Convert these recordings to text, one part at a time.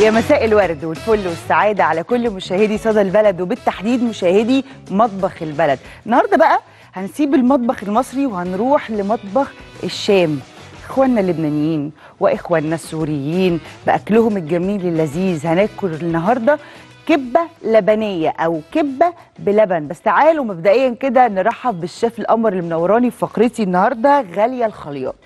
يا مساء الورد والفل والسعادة على كل مشاهدي صدى البلد وبالتحديد مشاهدي مطبخ البلد النهاردة بقى هنسيب المطبخ المصري وهنروح لمطبخ الشام اخواننا اللبنانيين واخواننا السوريين باكلهم الجميل اللذيذ هناكل النهارده كبه لبنيه او كبه بلبن بس تعالوا مبدئيا كده نرحب بالشيف القمر اللي منوراني في فقرتي النهارده غاليه الخليط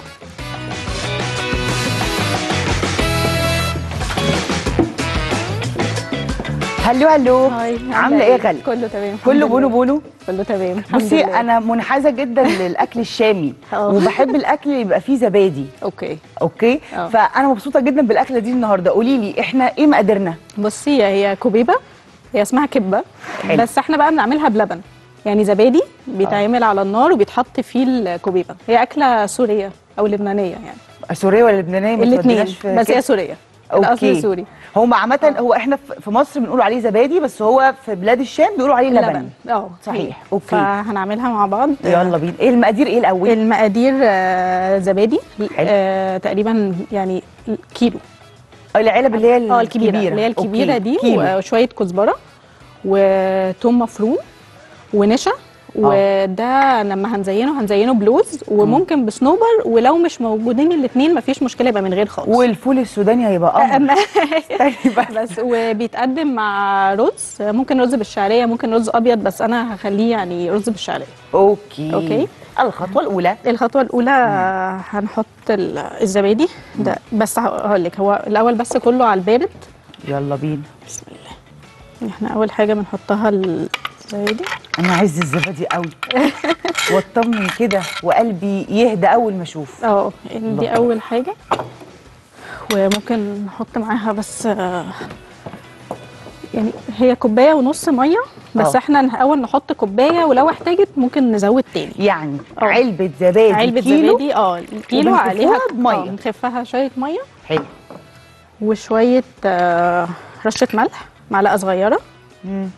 هلو هلو هاي عامله ايه يا غاليه كله تمام الحمد كله لله. بونو بونو كله تمام الحمد بصي لله. انا منحازه جدا للاكل الشامي اه. وبحب الاكل اللي يبقى فيه زبادي اوكي اوكي اه. فانا مبسوطه جدا بالاكله دي النهارده قولي لي احنا ايه مقاديرنا بصي هي كوبيبه هي اسمها كبه حلو. بس احنا بقى بنعملها بلبن يعني زبادي بيتعمل على النار وبيتحط فيه الكوبيبه هي اكله سوريه او لبنانيه يعني سوريه ولا لبنانيه ما الاثنين توديناش في بس كده. هي سوريه اوكي الاصل سوري هو عامه هو احنا في- في مصر بنقول عليه زبادي بس هو في بلاد الشام بيقولوا عليه لبن, اه صحيح. هي. اوكي. فهنعملها مع بعض يلا بينا ايه المقادير ايه الاول المقادير آه، زبادي حلو. آه، تقريبا يعني كيلو العلب اللي هي اه الكبيره اللي هي الكبيره أوكي. دي كيلو. وشويه كزبره وتوم مفروم ونشا وده لما هنزينه هنزينه بلوز وممكن بصنوبر ولو مش موجودين الاثنين مفيش مشكله يبقى من غير خالص والفول السوداني هيبقى قمر أما- استني بس. بس وبيتقدم مع رز ممكن رز بالشعريه ممكن رز ابيض بس انا هخليه يعني رز بالشعريه اوكي أوكي. الخطوه الاولى الخطوه الاولى هنحط ال- الزبادي ده بس هقول لك هو الاول بس كله على البارد يلا بينا بسم الله احنا اول حاجه بنحطها الزبادي انا عايز الزبادي قوي واطمن كده وقلبي يهدى اول ما اشوف اه الله. دي اول حاجه وممكن نحط معاها بس آه، يعني هي كوبايه ونص ميه بس اه. احنا اول نحط كوبايه ولو احتاجت ممكن نزود تاني يعني اه. علبه زبادي علبه كيلو زبادي اه كيلو وبنخفوها عليها بمية. اه نخفها شويه ميه حلو وشويه آه، رشه ملح معلقه صغيره مم.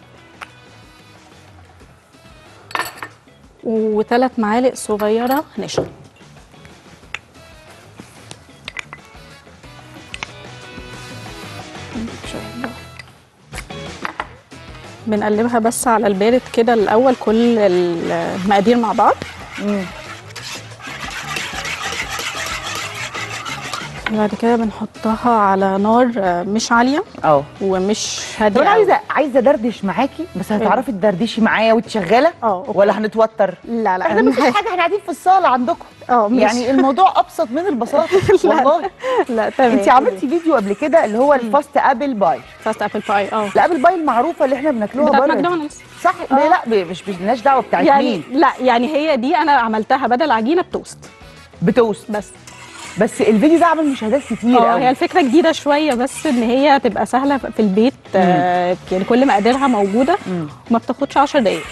وثلاث معالق صغيره نشا بنقلبها بس على البارد كده الاول كل المقادير مع بعض مم. بعد كده بنحطها على نار آه، مش عاليه اه ومش طب هاديه انا أوي. عايزه عايزه ادردش معاكي بس هتعرفي تدردشي معايا وانت شغاله اه أوكي. ولا هنتوتر لا لا احنا مفيش حاجه احنا قاعدين في الصاله عندكم اه ماشي. يعني الموضوع ابسط من البساطه لا. والله لا تمام انت عملتي فيديو قبل كده اللي هو الفاست ابل باي فاست ابل باي اه الابل باي المعروفه اللي احنا بناكلوها بتاعت بره ماكدونالدز صح لا لا ب- مش مش دعوه بتاعت يعني مين لا يعني هي دي انا عملتها بدل عجينه بتوست بتوست بس بس الفيديو ده عمل مشاهدات كتير اه قوي هي الفكره جديده شويه بس ان هي تبقى سهله في البيت آه يعني كل مقاديرها موجوده مم. وما بتاخدش 10 دقائق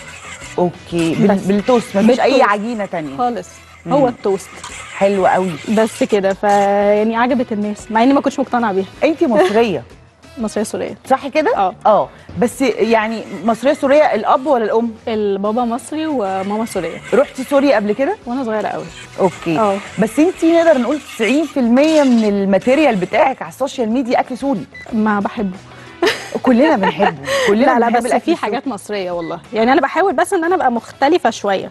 اوكي بال- بس. بالتوست مفيش اي بالتوست. عجينه تانية خالص مم. هو التوست حلو قوي بس كده فيعني عجبت الناس مع اني ما كنتش مقتنعه بيها انت مصريه مصريه سوريه صح كده اه. اه بس يعني مصريه سوريه الاب ولا الام البابا مصري وماما سوريه رحتي سوريا قبل كده وانا صغيره قوي اوكي اه. بس انت نقدر نقول 90% من الماتيريال بتاعك على السوشيال ميديا اكل سوري ما بحبه كلنا بنحبه كلنا لا لا بنحب بس الأكل في السوري. حاجات مصريه والله يعني انا بحاول بس ان انا ابقى مختلفه شويه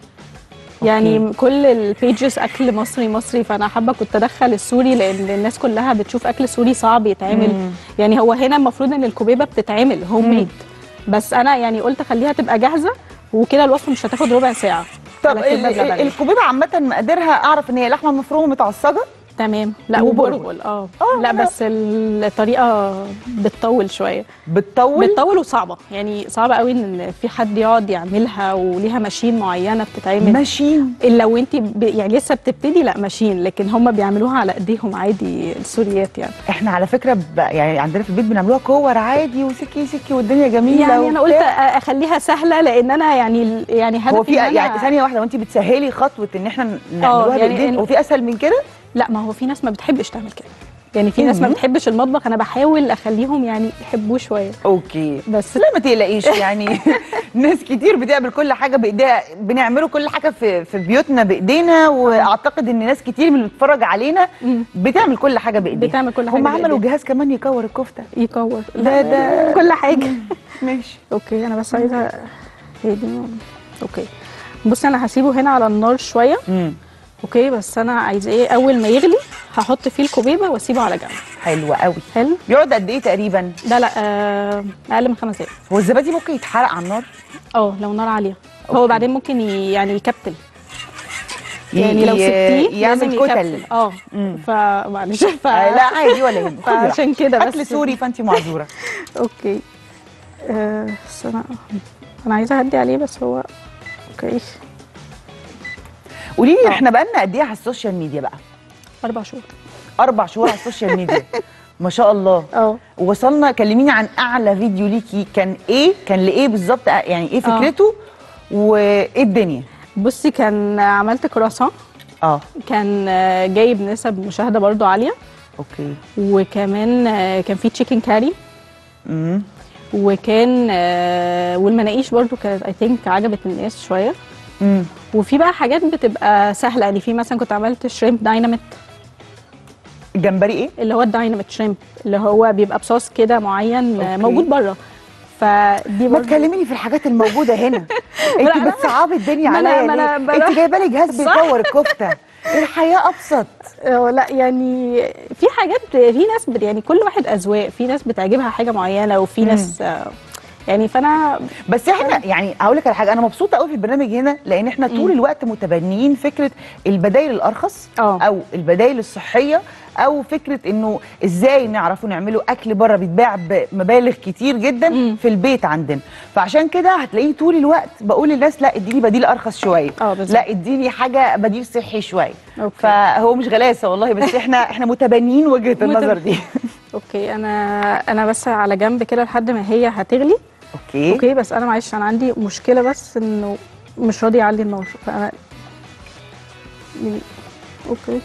يعني أوكي. كل البيجز اكل مصري مصري فانا حابه كنت ادخل السوري لان الناس كلها بتشوف اكل سوري صعب يتعمل مم. يعني هو هنا المفروض ان الكوبيبه بتتعمل هوم ميد بس انا يعني قلت اخليها تبقى جاهزه وكده الوصفه مش هتاخد ربع ساعه طب على ال- كبة ال- بلبن. الكوبيبه عامه مقاديرها اعرف ان هي لحمه مفرومه متعصجه تمام لا وبرغل. وبرغل اه آه، لا لا. بس الطريقه بتطول شويه بتطول بتطول وصعبه يعني صعبه قوي ان في حد يقعد يعملها وليها ماشين معينه بتتعمل ماشين الا لو انت ب... يعني لسه بتبتدي لا ماشين لكن هم بيعملوها على ايديهم عادي السوريات يعني احنا على فكره ب... يعني عندنا في البيت بنعملوها كور عادي وسكي سكي والدنيا جميله يعني انا قلت وبتاع. أ- اخليها سهله لان انا يعني يعني هدفي هو في إن أنا- يعني ثانيه واحده وانت بتسهلي خطوه ان احنا نعملوها يعني بايدين ال- هو في اسهل من كده لا ما هو في ناس ما بتحبش تعمل كده يعني في ناس ما مم. بتحبش المطبخ انا بحاول اخليهم يعني يحبوه شويه اوكي بس لا ما تقلقيش يعني ناس كتير بتعمل كل حاجه بايديها بنعمله كل حاجه في في بيوتنا بايدينا واعتقد ان ناس كتير من اللي بتتفرج علينا مم. بتعمل كل حاجه بايديها بتعمل كل حاجة هم عملوا بإيديها. جهاز كمان يكور الكفته يكور ده- ده- كل حاجه ماشي اوكي انا بس عايزه هي دي اوكي بصي انا هسيبه هنا على النار شويه امم اوكي بس انا عايزه ايه اول ما يغلي هحط فيه الكوبيبه واسيبه على جنب حلو قوي حلو بيقعد قد ايه تقريبا لا لا آه اقل من خمس دقايق هو الزبادي ممكن يتحرق على النار اه لو نار عاليه أوكي. هو بعدين ممكن ي- يعني يكتل ي- يعني لو ي- سبتيه يعمل لازم كتل. يكتل اه مم. فمعلش ف... آه لا عادي ولا يهمك خدي راحتك. فعشان كده بس اكل سوري فانت معذوره اوكي آه بس انا انا عايزه اهدي عليه بس هو اوكي قولي لي آه. احنا بقالنا قد ايه على السوشيال ميديا بقى اربع شهور اربع شهور على السوشيال ميديا ما شاء الله اه وصلنا كلميني عن اعلى فيديو ليكي كان ايه كان لايه بالظبط يعني ايه آه. فكرته وايه الدنيا بصي كان عملت كراسون اه كان آه، جايب نسب مشاهده برضو عاليه اوكي وكمان آه، كان في تشيكن كاري امم وكان آه، والمناقيش برضو كانت اي ثينك عجبت الناس شويه امم وفي بقى حاجات بتبقى سهله يعني في مثلا كنت عملت شريمب دايناميت الجمبري ايه اللي هو الدايناميت شريمب اللي هو بيبقى بصوص كده معين آه، أوكي. موجود بره فدي ما برضو تكلميني في الحاجات الموجوده هنا انت أنا- بتصعبي الدنيا ما أنا- عليا ما أنا ليه بروح- انت جايبه لي جهاز صح. بيكور الكفته الحياه ابسط آه، لا يعني في حاجات في ناس بت- يعني كل واحد اذواق في ناس بتعجبها حاجه معينه وفي مم. ناس آه، يعني فانا بس احنا يعني هقول لك على حاجه انا مبسوطه قوي في البرنامج هنا لان احنا طول الوقت متبنيين فكره البدائل الارخص اه او البدائل الصحيه او فكره انه ازاي نعرفوا نعملوا اكل بره بيتباع بمبالغ كتير جدا مم. في البيت عندنا فعشان كده هتلاقيه طول الوقت بقول للناس لا اديني بديل ارخص شويه اه بالظبط لا اديني حاجه بديل صحي شويه اوكي فهو مش غلاسه والله بس احنا احنا متبنيين وجهه متب- النظر دي اوكي انا انا بس على جنب كده لحد ما هي هتغلي اوكي اوكي بس انا معلش انا عندي مشكله بس انه مش راضي يعلي النار فانا يعني- اوكي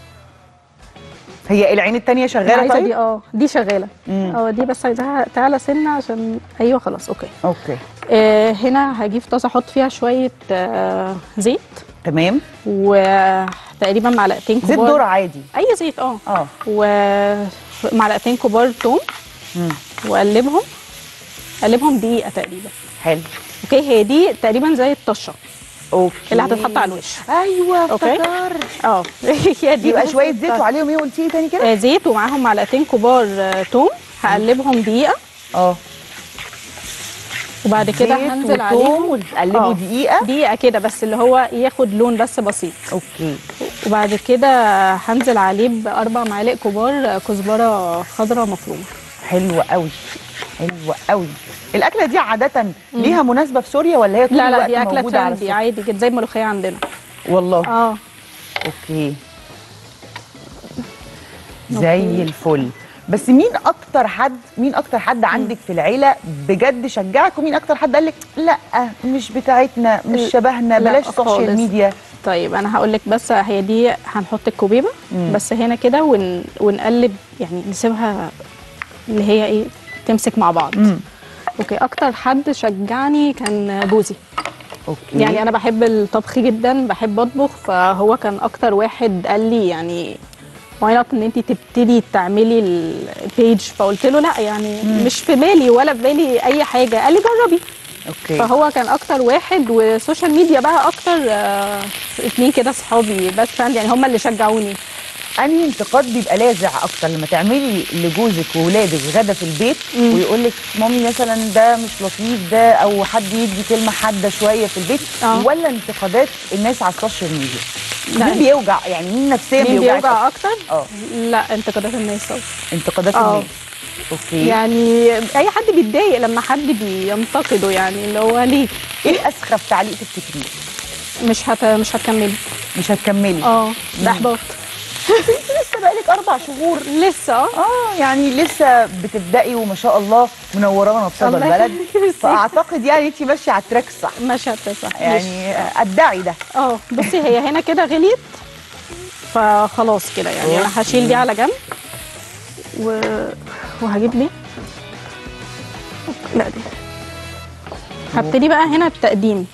هي العين التانية أنا شغاله عايزه طيب دي اه دي شغاله مم. اه دي بس عايزاها تعلى سنه عشان ايوه خلاص اوكي اوكي آه هنا هجيب طاسه احط فيها شويه آه زيت تمام وتقريبا معلقتين زيت كبار ذره عادي اي زيت اه اه ومعلقتين كبار توم مم. واقلبهم اقلبهم دقيقه تقريبا حلو اوكي هي دي تقريبا زي الطشه اوكي اللي هتتحط على الوش ايوه أوكي. افتكرت اه هي دي يبقى بس شويه زيت الطشة. وعليهم ايه قلتي لي تاني كده آه زيت ومعاهم معلقتين كبار آه توم هقلبهم دقيقه اه وبعد كده زيت هنزل وتوم عليهم وتقلبوا آه. دقيقه دقيقه كده بس اللي هو ياخد لون بس بسيط اوكي وبعد كده هنزل عليه باربع معالق كبار كزبره خضراء مفرومه حلوه قوي حلوه قوي الاكله دي عاده ليها مناسبه في سوريا ولا هي طول لا لا الوقت دي اكله موجوده على ترندي السفرة؟ عادي جدا زي الملوخيه عندنا والله اه اوكي زي الفل بس مين اكتر حد مين اكتر حد عندك في العيله بجد شجعك ومين اكتر حد قال لك لا مش بتاعتنا مش شبهنا لا بلاش خالص. سوشيال ميديا طيب انا هقول لك بس هي دي هنحط الكوبيبه مم. بس هنا كده ون... ونقلب يعني نسيبها اللي هي ايه تمسك مع بعض امم اوكي اكتر حد شجعني كان جوزي اوكي يعني انا بحب الطبخ جدا بحب اطبخ فهو كان اكتر واحد قال لي يعني واي نوت ان انت تبتدي تعملي البيج فقلت له لا يعني مم. مش في بالي ولا في بالي اي حاجه قال لي جربي اوكي فهو كان اكتر واحد والسوشيال ميديا بقى اكتر آه اتنين كده صحابي بس فريند يعني هم اللي شجعوني انهي انتقاد بيبقى لاذع اكتر لما تعملي لجوزك وولادك غدا في البيت مم. ويقول لك مامي مثلا ده مش لطيف ده او حد يدي كلمه حاده شويه في البيت آه. ولا انتقادات الناس على السوشيال ميديا لا. مين بيوجع يعني مين نفسيا مين بيوجعك بيوجع أكتر؟ اكتر اه لا انتقادات الناس طبعا انتقادات آه. الناس اوكي يعني اي حد بيتضايق لما حد بينتقده يعني اللي هو ليه ايه اسخف تعليق تفتكريه مش هت... مش هتكملي مش هتكملي اه مم. ده احباط لسه بقالك اربع شهور لسه اه اه يعني لسه بتبدأي وما شاء الله منورانا بصدى الله البلد يخليك، ميرسي. فاعتقد يعني انت ماشيه على التراك الصح مش هتصح يعني ادعي ده اه بصي هي هنا كده غليت فخلاص كده يعني انا هشيل دي على جنب و... وهجيب لي لا دي هبتدي بقى هنا التقديم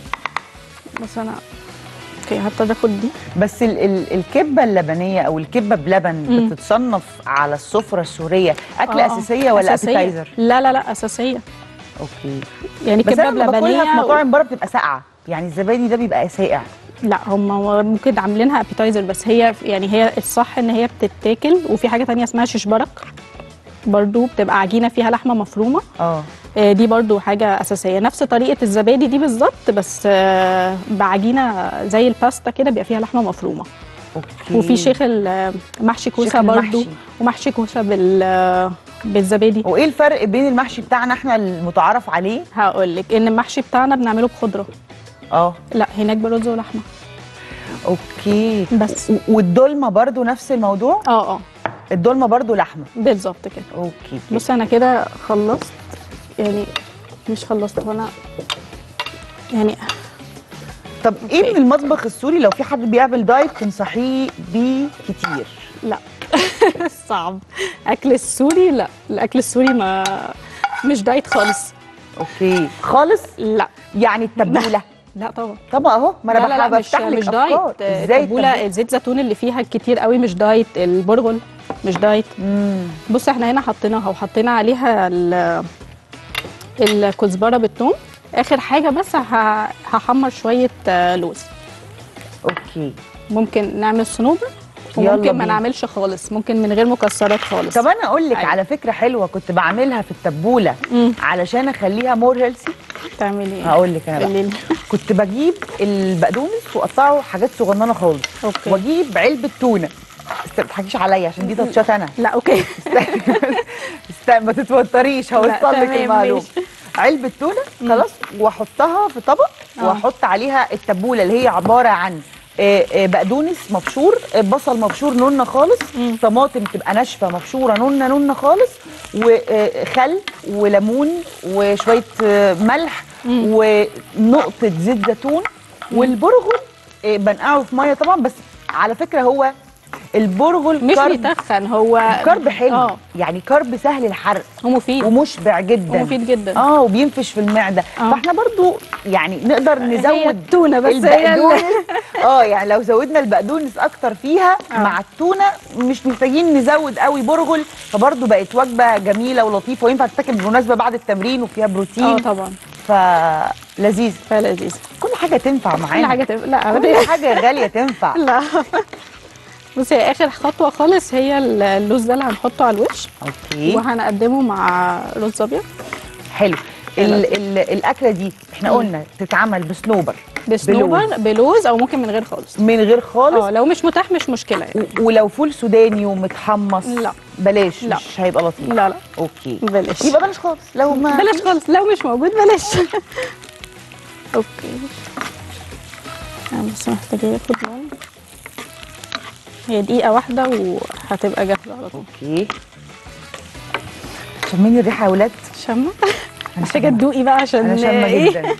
بس انا اوكي هبتدي اخد دي بس ال ال الكبه اللبنيه او الكبه بلبن مم. بتتصنف على السفره السوريه اكل آه، آه. اساسيه ولا أساسية. ابيتايزر لا لا لا اساسيه اوكي يعني بس كبه انا لما باكلها في بلبنيه و... مطاعم بره بتبقى ساقعه يعني الزبادي ده بيبقى ساقع لا هم ممكن عاملينها ابيتايزر بس هي يعني هي الصح ان هي بتتاكل وفي حاجه تانية اسمها شيش برك برضو بتبقى عجينه فيها لحمه مفرومه اه آه، دي برضو حاجه اساسيه نفس طريقه الزبادي دي بالظبط بس آه، بعجينه زي الباستا كده بيبقى فيها لحمه مفرومه اوكي وفي شيخ ال- محشي كوسه برضو المحشي. ومحشي كوسه بال بالزبادي وايه الفرق بين المحشي بتاعنا احنا المتعارف عليه هقول لك ان المحشي بتاعنا بنعمله بخضره اه لا هناك برز ولحمه اوكي بس و- والدولمه برضو نفس الموضوع اه اه الدولمه برضو لحمه بالظبط كده اوكي بص انا كده خلصت يعني مش خلصت وانا يعني طب ايه أوكي. من المطبخ السوري لو في حد بيعمل دايت تنصحيه بيه كتير لا صعب اكل السوري لا الاكل السوري ما مش دايت خالص اوكي خالص لا يعني التبوله لا طبعا طب اهو ما انا لا لا لا بحب مش افتح لك مش أفكار. دايت ازاي التبوله الزيت زيتون اللي فيها كتير قوي مش دايت البرغل مش دايت امم بص احنا هنا حطيناها وحطينا عليها ال- الكزبره بالثوم اخر حاجه بس ه- هحمر شويه آه، لوز اوكي ممكن نعمل صنوبر يلا وممكن ما بينا. نعملش خالص ممكن من غير مكسرات خالص طب انا اقول لك أيوة. على فكره حلوه كنت بعملها في التبوله مم. علشان اخليها مور هيلثي تعملي ايه هقول لك انا بقى الليل كنت بجيب البقدونس واقطعه حاجات صغننه خالص اوكي واجيب علبه تونه است- ما تضحكيش عليا عشان دي تاتشات انا لا اوكي است... ما تتوتريش هوصل لك تمام، المعلومه ماشي. علبه تونه خلاص واحطها في طبق آه. واحط عليها التبوله اللي هي عباره عن آه، آه، بقدونس مبشور آه، بصل مبشور نونه خالص مم. طماطم تبقى ناشفه مبشوره نونه نونه خالص وخل وليمون وشويه آه، ملح مم. ونقطه زيت زيتون والبرغل آه، بنقعه في ميه طبعا بس على فكره هو البرغل مش كارب بيتخن هو كارب حلو اه يعني كارب سهل الحرق هو مفيد ومشبع جدا ومفيد جدا اه وبينفش في المعده آه. فاحنا برضو يعني نقدر هي نزود التونه بس هي البقدونس ال- اه يعني لو زودنا البقدونس اكتر فيها آه. مع التونه مش محتاجين نزود قوي برغل فبرضو بقت وجبه جميله ولطيفه وينفع تتاكل بالمناسبه بعد التمرين وفيها اه بروتين طبعا فلذيذ فلذيذ كل حاجه تنفع كل معانا حاجه تبقى لا كل أبداً. حاجه غاليه تنفع لا بصي هي اخر خطوه خالص هي اللوز ده اللي هنحطه على الوش اوكي وهنقدمه مع رز ابيض حلو ال ال الاكله دي احنا مم. قلنا تتعمل بسنوبر بسنوبر بلوز او ممكن من غير خالص من غير خالص اه لو مش متاح مش مشكله يعني. و- ولو فول سوداني ومتحمص لا. بلاش لا. مش هيبقى لطيف لا لا اوكي بلاش يبقى بلاش خالص لو ما بلاش خالص لو مش موجود بلاش اوكي انا بس محتاجه اخد لون هي دقيقه واحده وهتبقى جاهزه على طول اوكي شميني الريحه يا ولاد شامه أنا محتاجه شامة. تدوقي بقى عشان انا شامه ايه جدا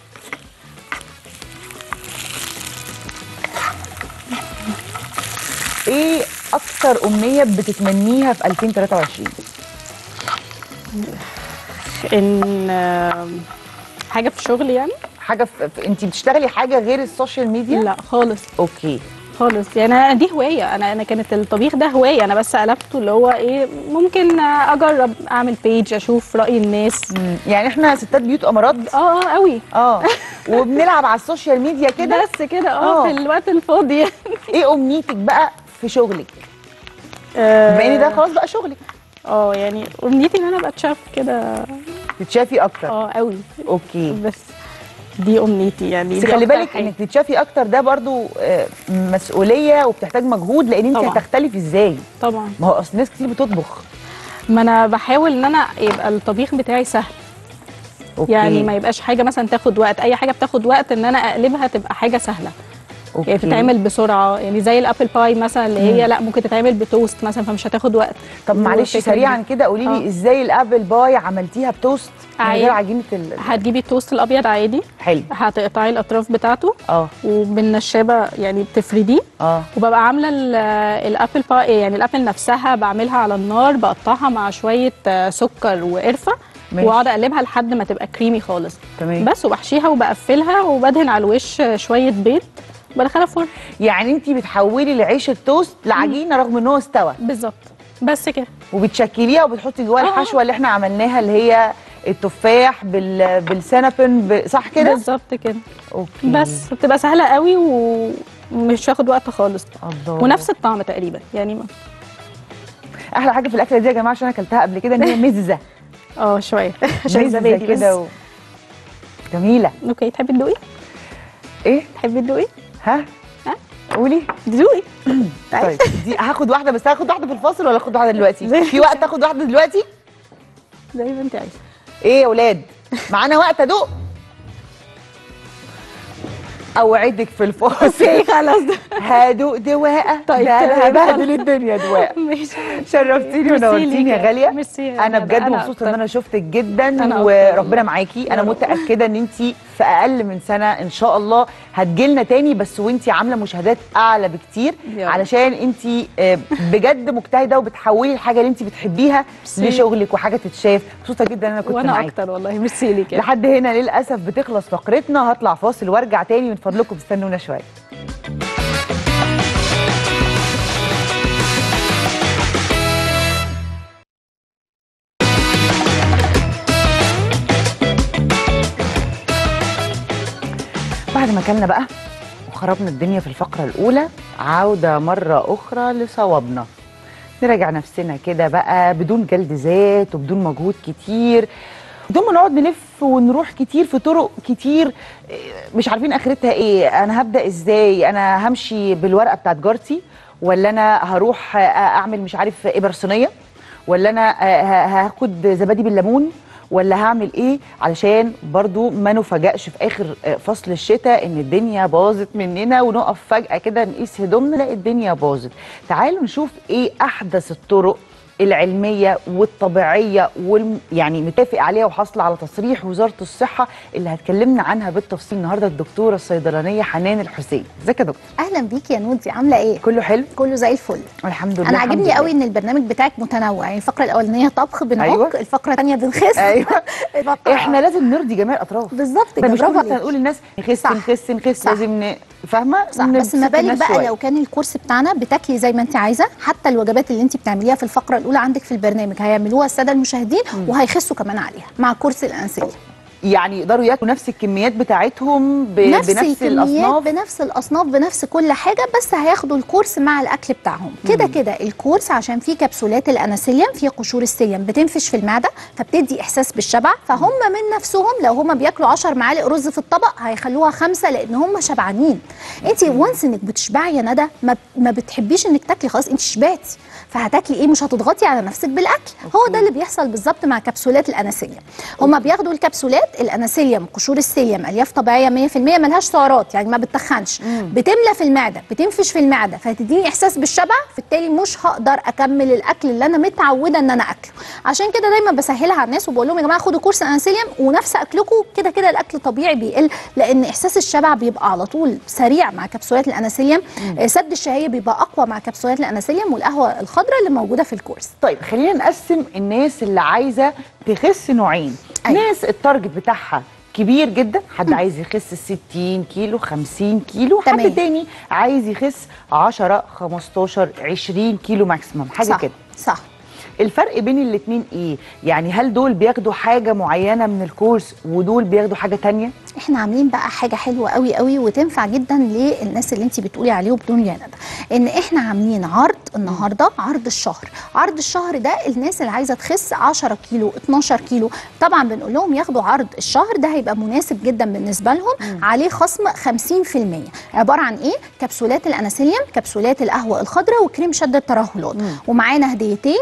ايه اكتر امنيه بتتمنيها في 2023 ان آم، حاجه في شغل يعني حاجه في... في... انت بتشتغلي حاجه غير السوشيال ميديا لا خالص اوكي خالص يعني انا دي هوايه انا انا كانت الطبيخ ده هوايه انا بس قلبته اللي هو ايه ممكن اجرب اعمل بيج اشوف راي الناس مم. يعني احنا ستات بيوت امارات اه اه قوي اه وبنلعب على السوشيال ميديا كده بس كده اه آه. في الوقت الفاضي ايه امنيتك بقى في شغلك آه، بما ان ده خلاص بقى شغلك اه يعني امنيتي ان انا ابقى اتشاف كده تتشافي اكتر اه قوي اوكي بس دي امنيتي يعني بس دي خلي أكتر بالك حاجة. انك تتشافي اكتر ده برضو آه، مسؤوليه وبتحتاج مجهود لان انت طبعاً. هتختلفي ازاي طبعا ما هو اصل ناس كتير بتطبخ ما انا بحاول ان انا يبقى الطبيخ بتاعي سهل اوكي يعني ما يبقاش حاجه مثلا تاخد وقت اي حاجه بتاخد وقت ان انا اقلبها تبقى حاجه سهله أوكي. هي بتتعمل بسرعه يعني زي الابل باي مثلا اللي هي لا ممكن تتعمل بتوست مثلا فمش هتاخد وقت طب معلش والفكرة سريعا دي. كده قولي لي آه. ازاي الابل باي عملتيها بتوست من عادي. غير عجينه ال... هتجيبي التوست الابيض عادي حلو هتقطعي الاطراف بتاعته اه وبالنشابه يعني بتفرديه اه وببقى عامله ال- الابل باي يعني الابل نفسها بعملها على النار بقطعها مع شويه آه، سكر وقرفه ماشي. واقعد اقلبها لحد ما تبقى كريمي خالص تمام بس وبحشيها وبقفلها وبدهن على الوش شويه بيض وبدخلها الفرن يعني انت بتحولي العيش التوست لعجينه رغم ان هو استوى بالظبط بس كده وبتشكليها وبتحطي جواها آه. الحشوه اللي احنا عملناها اللي هي التفاح بال... بالسنابن ب... صح كده بالظبط كده اوكي بس بتبقى سهله قوي ومش واخد وقت خالص الله ونفس الطعم تقريبا يعني ما- احلى حاجه في الاكله دي يا جماعه عشان انا اكلتها قبل كده ان هي مزه اه شويه عشان مزه زبادي كده بس و... جميله اوكي تحبي تدوقي ايه تحبي تدوقي ها ها؟ قولي دوقي طيب دي هاخد واحده بس هاخد واحده في الفاصل ولا اخد واحده دلوقتي زي- في وقت اخد واحده دلوقتي زي ما انت عايزه ايه يا ولاد معانا وقت ادوق اوعدك في الفاصل اوكي خلاص هدوق دواء طيب، ده انا تمام. هبهدل الدنيا دواء ماشي شرفتيني ميرسي ونورتيني يا ليكي. غاليه ميرسي يا انا ندى. بجد أنا مبسوطه ان أكتر. انا شفتك جدا أنا أكتر وربنا والله. معاكي يا انا رب. متاكده ان انت في اقل من سنه ان شاء الله هتجيلنا تاني بس وانت عامله مشاهدات اعلى بكتير يا رب. علشان انت آه، بجد مجتهده وبتحولي الحاجه اللي انت بتحبيها ميرسي. لشغلك وحاجه تتشاف مبسوطه جدا ان انا كنت وانا معاكي اكتر والله ميرسي ليك يا لحد هنا للاسف بتخلص فقرتنا هطلع فاصل وارجع تاني من فضلكم استنونا شويه بعد ما كلنا بقى وخربنا الدنيا في الفقرة الأولى عودة مرة أخرى لصوابنا نراجع نفسنا كده بقى بدون جلد ذات وبدون مجهود كتير بدون ما نقعد نلف ونروح كتير في طرق كتير إيه، مش عارفين اخرتها ايه انا هبدا ازاي انا همشي بالورقه بتاعت جارتي ولا انا هروح آه، اعمل مش عارف ابر صينيه ولا انا آه، ه- هاخد زبادي بالليمون ولا هعمل ايه علشان برضو ما نفاجئش في اخر آه، فصل الشتاء ان الدنيا باظت مننا ونقف فجاه كده نقيس هدومنا نلاقي الدنيا باظت تعالوا نشوف ايه احدث الطرق العلميه والطبيعيه والم... يعني متفق عليها وحاصله على تصريح وزاره الصحه اللي هتكلمنا عنها بالتفصيل النهارده الدكتوره الصيدلانيه حنان الحسين ازيك يا دكتور اهلا بيكي يا نودي عامله ايه كله حلو كله زي الفل الحمد لله انا الحمد عاجبني لله. قوي ان البرنامج بتاعك متنوع يعني الفقره الاولانيه طبخ بنعك أيوة. الفقره الثانيه بنخس ايوه الفقرة- احنا لازم نرضي جميع الاطراف بالظبط احنا كده مش برافو كل مثلا عليك. نقول للناس نخس صح. نخس نخس صح. لازم ن... فاهمه صح بس ما نبسط بالك الناس بقى شوية. لو كان الكورس بتاعنا بتاكلي زي ما انت عايزه حتى الوجبات اللي انت بتعمليها في الفقره الاولى عندك في البرنامج هيعملوها الساده المشاهدين وهيخسوا كمان عليها مع كورس الانسيه يعني يقدروا ياكلوا نفس الكميات بتاعتهم ب... نفس بنفس الكميات الاصناف بنفس الاصناف بنفس كل حاجه بس هياخدوا الكورس مع الاكل بتاعهم كده كده الكورس عشان فيه كبسولات الانسيليوم فيه قشور السيليوم بتنفش في المعده فبتدي احساس بالشبع فهم من نفسهم لو هم بياكلوا 10 معالق رز في الطبق هيخلوها خمسه لان هم شبعانين انت وانس انك بتشبعي يا ندى ما, ما بتحبيش انك تاكلي خلاص انت شبعتي فهتاكلي ايه مش هتضغطي على نفسك بالاكل هو ده اللي بيحصل بالظبط مع كبسولات الانسيليوم هم بياخدوا الكبسولات الانسيليوم قشور السيليوم الياف طبيعيه 100% ملهاش سعرات يعني ما بتتخنش بتملى في المعده بتنفش في المعده فهتديني احساس بالشبع بالتالي مش هقدر اكمل الاكل اللي انا متعوده ان انا اكله عشان كده دايما بسهلها على الناس وبقول لهم يا جماعه خدوا كورس انسيليوم ونفس اكلكم كده كده الاكل طبيعي بيقل لان احساس الشبع بيبقى على طول سريع مع كبسولات الانسيليوم آه، سد الشهيه بيبقى اقوى مع كبسولات الانسيليوم والقهوه الخضراء اللي موجوده في الكورس طيب خلينا نقسم الناس اللي عايزه تخس نوعين أيوة. ناس التارجت بتاعها كبير جدا حد عايز يخس 60 كيلو 50 كيلو حد تمام. تاني عايز يخس 10 15 20 كيلو ماكسيمم حاجه صح كده صح الفرق بين الاتنين ايه يعني هل دول بياخدوا حاجه معينه من الكورس ودول بياخدوا حاجه تانية احنا عاملين بقى حاجه حلوه قوي قوي وتنفع جدا للناس اللي انت بتقولي عليه بدون يا ندى ان احنا عاملين عرض النهارده عرض الشهر عرض الشهر ده الناس اللي عايزه تخس 10 كيلو 12 كيلو طبعا بنقول لهم ياخدوا عرض الشهر ده هيبقى مناسب جدا بالنسبه لهم عليه خصم 50% عباره عن ايه كبسولات الانسيليوم كبسولات القهوه الخضراء وكريم شد الترهلات ومعانا هديتين كريم البطل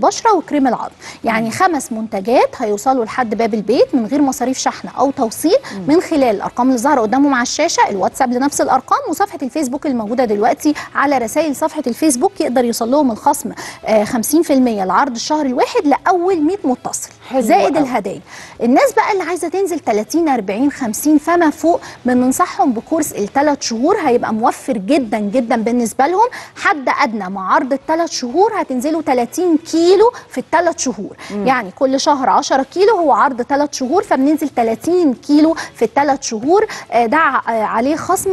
البشره وكريم العظم يعني خمس منتجات هيوصلوا لحد باب البيت من غير مصاريف شحن او توصيل من خلال الارقام اللي ظاهره قدامهم على الشاشه الواتساب لنفس الارقام وصفحه الفيسبوك الموجوده دلوقتي على رسائل صفحه الفيسبوك يقدر يوصل لهم الخصم آه، 50% لعرض الشهر الواحد لاول 100 متصل حلو زائد أوي. الهدايا الناس بقى اللي عايزه تنزل 30 40 50 فما فوق بننصحهم بكورس الثلاث شهور هيبقى موفر جدا جدا بالنسبه لهم حد ادنى مع عرض الثلاث شهور هتنزلوا 30 كيلو في الثلاث شهور يعني كل شهر 10 كيلو هو عرض ثلاث شهور فبننزل 30 كيلو في الثلاث شهور آه، ده ع- آه، عليه خصم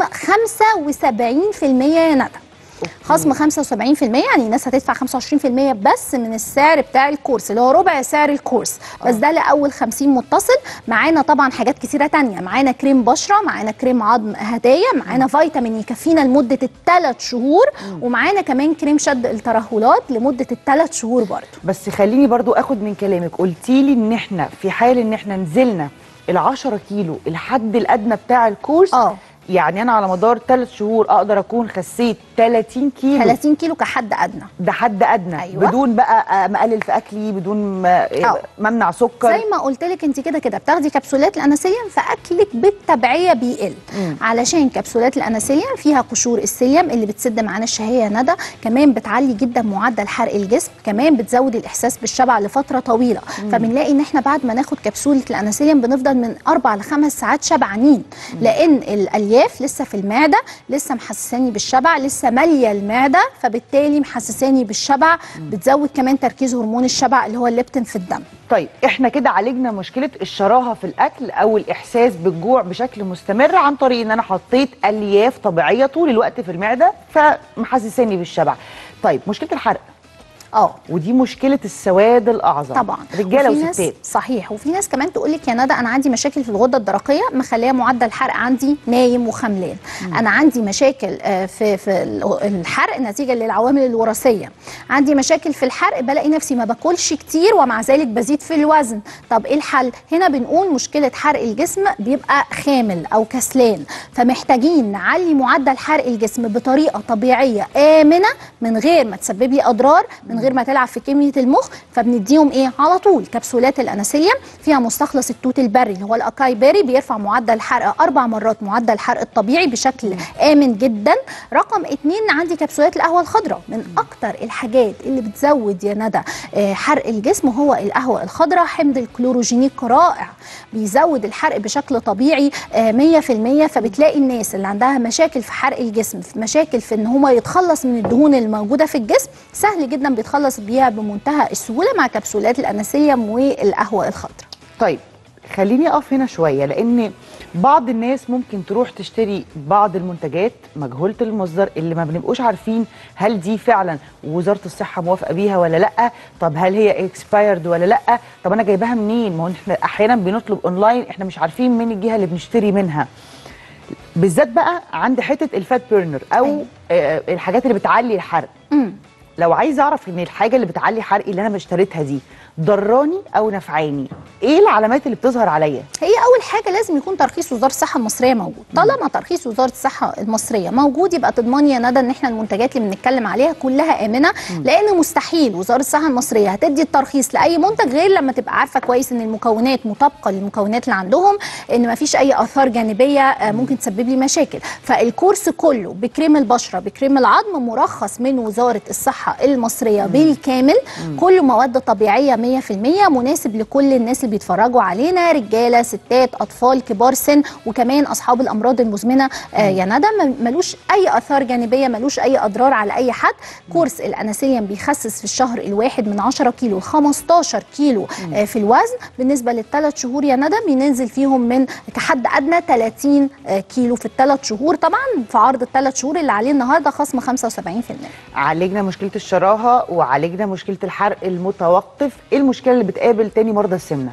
75% يا ندى خصم 75% يعني الناس هتدفع 25% بس من السعر بتاع الكورس اللي هو ربع سعر الكورس بس ده لاول 50 متصل معانا طبعا حاجات كتيره تانية معانا كريم بشره معانا كريم عظم هدايا معانا فيتامين يكفينا لمده الثلاث شهور ومعانا كمان كريم شد الترهلات لمده الثلاث شهور برضه بس خليني برضو اخد من كلامك قلتي لي ان احنا في حال ان احنا نزلنا ال 10 كيلو الحد الادنى بتاع الكورس اه يعني انا على مدار ثلاث شهور اقدر اكون خسيت 30 كيلو 30 كيلو كحد ادنى ده حد ادنى أيوة. بدون بقى آه، مقلل في اكلي بدون ما آه. ممنع سكر زي ما قلت لك انت كده كده بتاخدي كبسولات الانسولين فاكلك بالتبعيه بيقل علشان كبسولات الانسولين فيها قشور السيليوم اللي بتسد معانا الشهيه يا ندى كمان بتعلي جدا معدل حرق الجسم كمان بتزود الاحساس بالشبع لفتره طويله فبنلاقي ان احنا بعد ما ناخد كبسوله الانسولين بنفضل من اربع لخمس ساعات شبعانين لان الالياف لسه في المعده لسه محسساني بالشبع لسه ماليه المعده فبالتالي محسساني بالشبع بتزود كمان تركيز هرمون الشبع اللي هو الليبتين في الدم طيب احنا كده عالجنا مشكله الشراهه في الاكل او الاحساس بالجوع بشكل مستمر عن طريق ان انا حطيت الياف طبيعيه طول الوقت في المعده فمحسساني بالشبع طيب مشكله الحرق اه ودي مشكله السواد الاعظم طبعا رجاله وفي ناس وستات صحيح وفي ناس كمان تقول لك يا ندى انا عندي مشاكل في الغده الدرقيه مخليه معدل الحرق عندي نايم وخملان انا عندي مشاكل آه، في في ال- الحرق نتيجه للعوامل الوراثيه عندي مشاكل في الحرق بلاقي نفسي ما باكلش كتير ومع ذلك بزيد في الوزن طب ايه الحل هنا بنقول مشكله حرق الجسم بيبقى خامل او كسلان فمحتاجين نعلي معدل حرق الجسم بطريقه طبيعيه امنه من غير ما تسبب لي اضرار من غير ما تلعب في كميه المخ فبنديهم ايه على طول كبسولات الانسولين فيها مستخلص التوت البري اللي هو الاكاي بيري بيرفع معدل الحرق اربع مرات معدل الحرق الطبيعي بشكل امن جدا رقم اتنين عندي كبسولات القهوه الخضراء من اكتر الحاجات اللي بتزود يا ندى آه، حرق الجسم هو القهوه الخضراء حمض الكلوروجينيك رائع بيزود الحرق بشكل طبيعي آه، 100% فبتلاقي الناس اللي عندها مشاكل في حرق الجسم في مشاكل في ان هو يتخلص من الدهون الموجوده في الجسم سهل جدا بيتخلص بيها بمنتهى السهوله مع كبسولات الانسيم والقهوه الخضراء طيب خليني اقف هنا شويه لان بعض الناس ممكن تروح تشتري بعض المنتجات مجهوله المصدر اللي ما بنبقوش عارفين هل دي فعلا وزاره الصحه موافقه بيها ولا لا طب هل هي اكسبايرد ولا لا طب انا جايباها منين ما هو احنا احيانا بنطلب اونلاين احنا مش عارفين مين الجهه اللي بنشتري منها بالذات بقى عند حته الفات بيرنر او أيوة. آه الحاجات اللي بتعلي الحرق مم. لو عايز اعرف ان الحاجه اللي بتعلي حرقي اللي انا اشتريتها دي ضراني او نفعاني ايه العلامات اللي بتظهر عليا هي اول حاجه لازم يكون ترخيص وزاره الصحه المصريه موجود طالما ترخيص وزاره الصحه المصريه موجود يبقى تضمني يا ندى ان احنا المنتجات اللي بنتكلم عليها كلها امنه لان مستحيل وزاره الصحه المصريه هتدي الترخيص لاي منتج غير لما تبقى عارفه كويس ان المكونات مطابقه للمكونات اللي عندهم ان ما فيش اي اثار جانبيه آه، ممكن تسبب لي مشاكل فالكورس كله بكريم البشره بكريم العظم مرخص من وزاره الصحه المصريه بالكامل كله مواد طبيعيه 100% مناسب لكل الناس اللي بيتفرجوا علينا رجاله ستات اطفال كبار سن وكمان اصحاب الامراض المزمنه آه يا ندى ما- ملوش اي اثار جانبيه ملوش اي اضرار على اي حد كورس الانسيليوم بيخسس في الشهر الواحد من 10 كيلو ل 15 كيلو آه في الوزن بالنسبه للثلاث شهور يا ندى بننزل فيهم من كحد ادنى 30 آه كيلو في الثلاث شهور طبعا في عرض الثلاث شهور اللي عليه النهارده خصم 75% عالجنا مشكله الشراهه وعالجنا مشكله الحرق المتوقف ايه المشكله اللي بتقابل تاني مرضى السمنه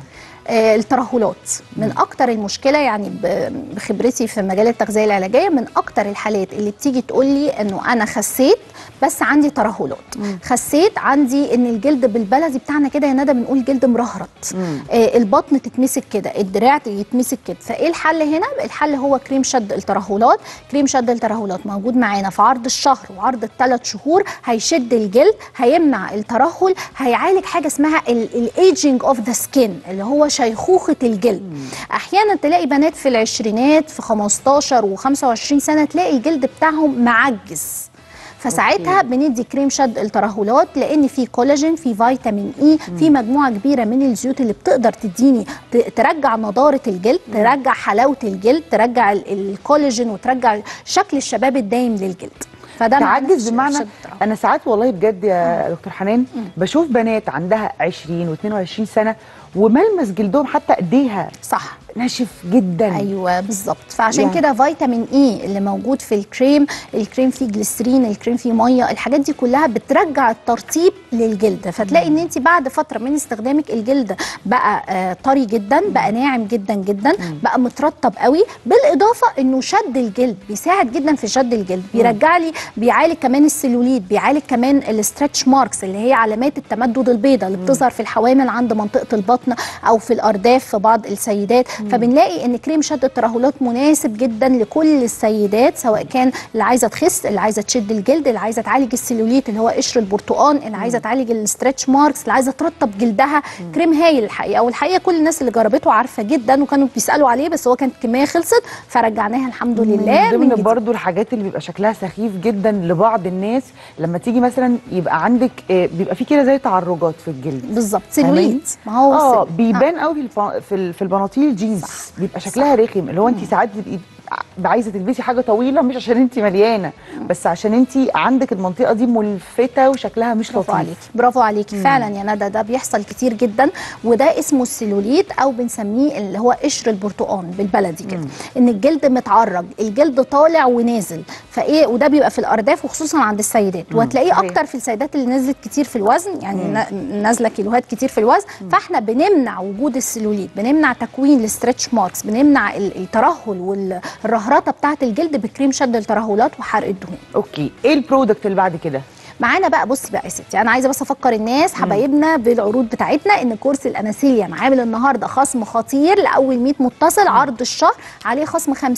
آه، الترهلات من اكتر المشكله يعني ب- بخبرتي في مجال التغذيه العلاجيه من اكتر الحالات اللي بتيجي تقول لي انه انا خسيت بس عندي ترهلات خسيت عندي ان الجلد بالبلدي بتاعنا كده يا ندى بنقول جلد مرهرط آه البطن تتمسك كده الدراع يتمسك كده فايه الحل هنا الحل هو كريم شد الترهلات كريم شد الترهلات موجود معانا في عرض الشهر وعرض الثلاث شهور هيشد الجلد هيمنع الترهل هيعالج حاجه اسمها الايجنج اوف ذا سكين اللي هو شيخوخه الجلد احيانا تلاقي بنات في العشرينات في 15 و25 سنه تلاقي الجلد بتاعهم معجز فساعتها بندي كريم شد الترهلات لان في كولاجين في فيتامين اي في مجموعه كبيره من الزيوت اللي بتقدر تديني ت- ترجع نضاره الجلد ترجع حلاوه الجلد ترجع ال- الكولاجين وترجع شكل الشباب الدايم للجلد فده معنى تعجز ش- بمعنى شد الترهلات. انا ساعات والله بجد يا دكتور حنان بشوف بنات عندها 20 و22 سنه وملمس جلدهم حتى ايديها صح ناشف جدا ايوه بالظبط فعشان يعني- كده فيتامين اي اللي موجود في الكريم الكريم فيه جليسرين الكريم فيه ميه الحاجات دي كلها بترجع الترطيب للجلد فتلاقي ان انت بعد فتره من استخدامك الجلد بقى آه طري جدا بقى ناعم جدا جدا بقى مترطب قوي بالاضافه انه شد الجلد بيساعد جدا في شد الجلد بيرجع لي بيعالج كمان السيلوليت بيعالج كمان الاسترتش ماركس اللي هي علامات التمدد البيضاء اللي بتظهر في الحوامل عند منطقه البطن او في الارداف في بعض السيدات فبنلاقي ان كريم شد الترهلات مناسب جدا لكل السيدات سواء كان اللي عايزه تخس اللي عايزه تشد الجلد اللي عايزه تعالج السيلوليت اللي هو قشر البرتقال اللي عايزه تعالج الاسترتش ماركس اللي عايزه ترطب جلدها كريم هايل الحقيقه والحقيقه كل الناس اللي جربته عارفه جدا وكانوا بيسالوا عليه بس هو كانت الكميه خلصت فرجعناها الحمد لله من من ضمن جديد. برضو الحاجات اللي بيبقى شكلها سخيف جدا لبعض الناس لما تيجي مثلا يبقى عندك آه، بيبقى في كده زي تعرجات في الجلد بالظبط فاهماني؟ سيلوليت ما هو اه السيلوليت. بيبان قوي في الب- في ال- في البناطيل جينز بيبقى شكلها رخم اللي هو انت ساعات بتبقي عايزه تلبسي حاجه طويله مش عشان انت مليانه بس عشان انت عندك المنطقه دي ملفته وشكلها مش برافو لطيف عليكي برافو عليكي فعلا يا ندى ده بيحصل كتير جدا وده اسمه السيلوليت او بنسميه اللي هو قشر البرتقال بالبلدي كده ان الجلد متعرج الجلد طالع ونازل فايه وده بيبقى في الارداف وخصوصا عند السيدات وهتلاقيه صحيح. اكتر في السيدات اللي نزلت كتير في الوزن يعني نا- نازله كيلوهات كتير في الوزن فاحنا بنمنع وجود السيلوليت بنمنع تكوين الستريتش ماركس بنمنع ال- الترهل والرهرطه بتاعه الجلد بكريم شد الترهلات وحرق الدهون اوكي ايه البرودكت اللي بعد كده معانا بقى بصي بقى يا ستي انا عايزه بس افكر الناس حبايبنا بالعروض بتاعتنا ان كورس الاناسيليا عامل النهارده خصم خطير لاول 100 متصل عرض الشهر عليه خصم 50%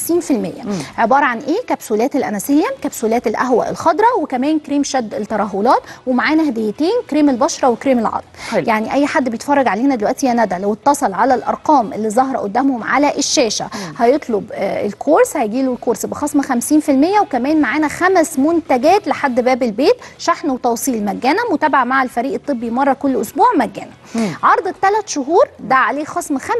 عباره عن ايه كبسولات الاناسيليا كبسولات القهوه الخضراء وكمان كريم شد الترهلات ومعانا هديتين كريم البشره وكريم العظم حلو. يعني اي حد بيتفرج علينا دلوقتي يا ندى لو اتصل على الارقام اللي ظاهره قدامهم على الشاشه هيطلب آه، الكورس هيجي له الكورس بخصم 50% وكمان معانا خمس منتجات لحد باب البيت شحن وتوصيل مجانا متابعه مع الفريق الطبي مره كل اسبوع مجانا عرض الثلاث شهور ده عليه خصم 75%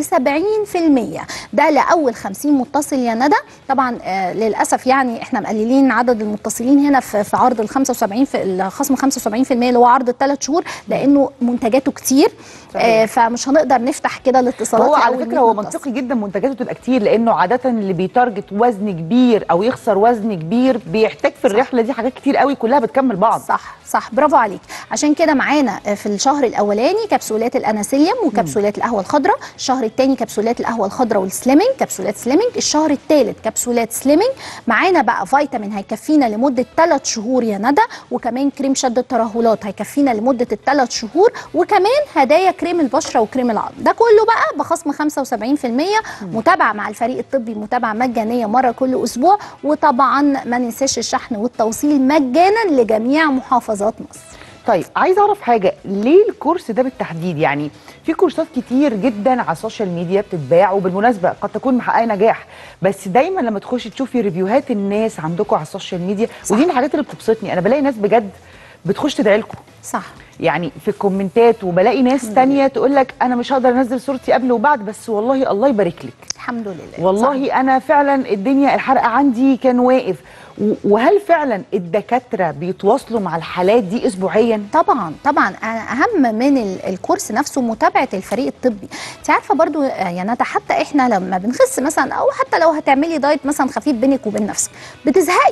ده لاول 50 متصل يا ندى طبعا آه للاسف يعني احنا مقللين عدد المتصلين هنا في, في عرض ال 75 في الخصم 75% اللي هو عرض الثلاث شهور لانه منتجاته كتير آه فمش هنقدر نفتح كده الاتصالات هو على لأول فكره 100 هو متصل. منطقي جدا منتجاته تبقى كتير لانه عاده اللي بيتارجت وزن كبير او يخسر وزن كبير بيحتاج في الرحله دي حاجات كتير قوي كلها بتكمل بعض صح صح برافو عليك عشان كده معانا في الشهر الاولاني كبسولات الاناسيليوم وكبسولات القهوه الخضراء الشهر الثاني كبسولات القهوه الخضراء والسليمنج كبسولات سليمنج الشهر الثالث كبسولات سليمنج معانا بقى فيتامين هيكفينا لمده 3 شهور يا ندى وكمان كريم شد الترهلات هيكفينا لمده الثلاث شهور وكمان هدايا كريم البشره وكريم العظم ده كله بقى بخصم 75% متابعه مع الفريق الطبي متابعه مجانيه مره كل اسبوع وطبعا ما ننساش الشحن والتوصيل مجانا لجميع محافظات مصر طيب عايزه اعرف حاجه ليه الكورس ده بالتحديد يعني في كورسات كتير جدا على السوشيال ميديا بتتباع وبالمناسبه قد تكون محققه نجاح بس دايما لما تخشي تشوفي ريفيوهات الناس عندكم على السوشيال ميديا ودي من الحاجات اللي بتبسطني انا بلاقي ناس بجد بتخش تدعي لكم صح يعني في الكومنتات وبلاقي ناس تانية تقول لك انا مش هقدر انزل صورتي قبل وبعد بس والله الله يبارك لك الحمد لله والله صح. انا فعلا الدنيا الحرق عندي كان واقف و- وهل فعلا الدكاتره بيتواصلوا مع الحالات دي اسبوعيا طبعا طبعا أنا اهم من ال- الكورس نفسه متابعه الفريق الطبي انت عارفه برضو آه، يا ندى حتى احنا لما بنخس مثلا او حتى لو هتعملي دايت مثلا خفيف بينك وبين نفسك بتزهقي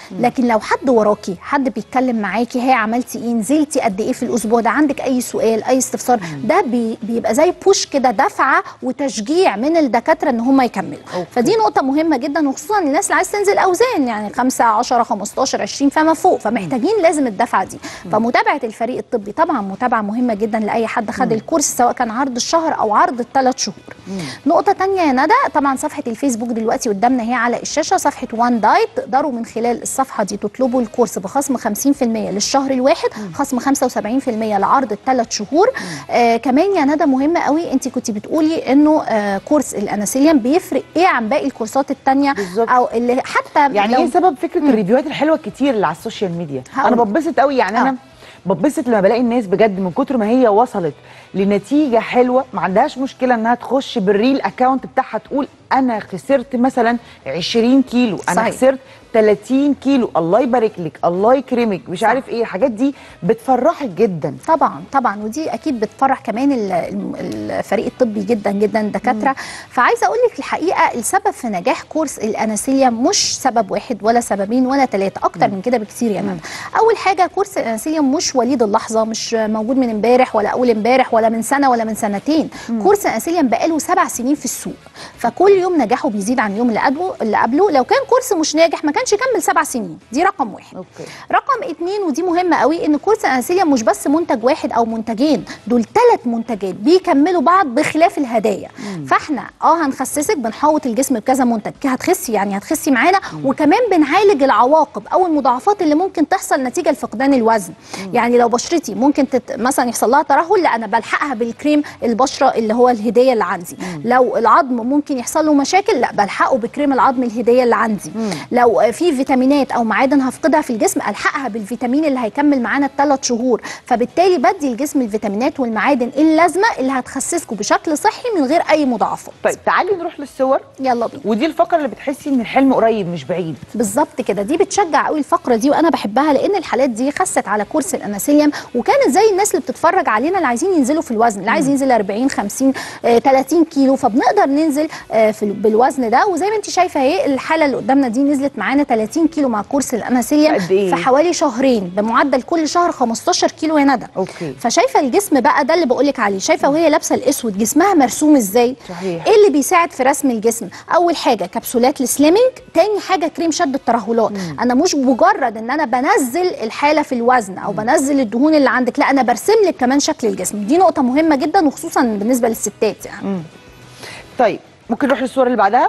لكن لو حد وراكي حد بيتكلم معاكي هي عملتي ايه نزلتي قد ايه في الاسبوع ده عندك اي سؤال اي استفسار ده بي بيبقى زي بوش كده دفعه وتشجيع من الدكاتره ان هم يكملوا أوكي. فدي نقطه مهمه جدا وخصوصا الناس اللي عايز تنزل اوزان يعني 5 10 15 20 فما فوق فمحتاجين لازم الدفعه دي فمتابعه الفريق الطبي طبعا متابعه مهمه جدا لاي حد خد الكورس سواء كان عرض الشهر او عرض الثلاث شهور نقطه تانية يا ندى طبعا صفحه الفيسبوك دلوقتي قدامنا هي على الشاشه صفحه وان دايت تقدروا من خلال الصفحه دي تطلبوا الكورس بخصم 50% للشهر الواحد خصم 75% لعرض الثلاث شهور آه كمان يا ندى مهمه قوي انت كنت بتقولي انه آه كورس الاناسيليم بيفرق ايه عن باقي الكورسات التانية بالظبط. او اللي حتى يعني لو ايه سبب فكره الريفيوهات الحلوه الكتير اللي على السوشيال ميديا هقول. انا بتبسط قوي يعني آه. انا بتبسط لما بلاقي الناس بجد من كتر ما هي وصلت لنتيجه حلوه ما عندهاش مشكله انها تخش بالريل اكاونت بتاعها تقول انا خسرت مثلا 20 كيلو انا صحيح. خسرت 30 كيلو الله يبارك لك الله يكرمك مش عارف ايه الحاجات دي بتفرحك جدا طبعا طبعا ودي اكيد بتفرح كمان ال- الم- الفريق الطبي جدا جدا الدكاتره فعايزه اقول لك الحقيقه السبب في نجاح كورس الاناسيليا مش سبب واحد ولا سببين ولا ثلاثه اكتر من كده بكتير يا ندى اول حاجه كورس الاناسيليا مش وليد اللحظه مش موجود من امبارح ولا اول امبارح ولا من سنه ولا من سنتين كورس الاناسيليا بقاله سبع سنين في السوق فكل يوم نجاحه بيزيد عن اليوم اللي قبله اللي قبله لو كان كورس مش ناجح ما كانش يكمل سبع سنين دي رقم واحد اوكي رقم اتنين ودي مهمة قوي ان كورس الانسيليا مش بس منتج واحد او منتجين دول ثلاث منتجات بيكملوا بعض بخلاف الهدايا فاحنا اه هنخسسك بنحوط الجسم بكذا منتج هتخسي يعني هتخسي معانا وكمان بنعالج العواقب او المضاعفات اللي ممكن تحصل نتيجة لفقدان الوزن يعني لو بشرتي ممكن تت... مثلا يحصل لها ترهل لا انا بلحقها بالكريم البشرة اللي هو الهدية اللي عندي لو العظم ممكن يحصل له مشاكل لا بلحقه بكريم العظم الهدية اللي عندي لو في فيتامينات او معادن هفقدها في الجسم الحقها بالفيتامين اللي هيكمل معانا الثلاث شهور فبالتالي بدي الجسم الفيتامينات والمعادن اللازمه اللي هتخسسكم بشكل صحي من غير اي مضاعفات طيب تعالي نروح للصور يلا بينا ودي الفقره اللي بتحسي ان الحلم قريب مش بعيد بالظبط كده دي بتشجع قوي الفقره دي وانا بحبها لان الحالات دي خست على كورس الاناسيليم وكانت زي الناس اللي بتتفرج علينا اللي عايزين ينزلوا في الوزن اللي عايز ينزل 40 50 آه 30 كيلو فبنقدر ننزل آه في ال- بالوزن ده وزي ما انت شايفه اهي الحاله اللي قدامنا دي نزلت معانا 30 كيلو مع كورس الاناسيليم قد إيه؟ في حوالي شهرين بمعدل كل شهر 15 كيلو يا ندى اوكي فشايفه الجسم بقى ده اللي بقول لك عليه شايفه وهي لابسه الاسود جسمها مرسوم ازاي صحيح. ايه اللي بيساعد في رسم الجسم اول حاجه كبسولات السليمنج تاني حاجه كريم شد الترهلات انا مش مجرد ان انا بنزل الحاله في الوزن او بنزل الدهون اللي عندك لا انا برسم لك كمان شكل الجسم دي نقطه مهمه جدا وخصوصا بالنسبه للستات يعني طيب ممكن نروح للصور اللي بعدها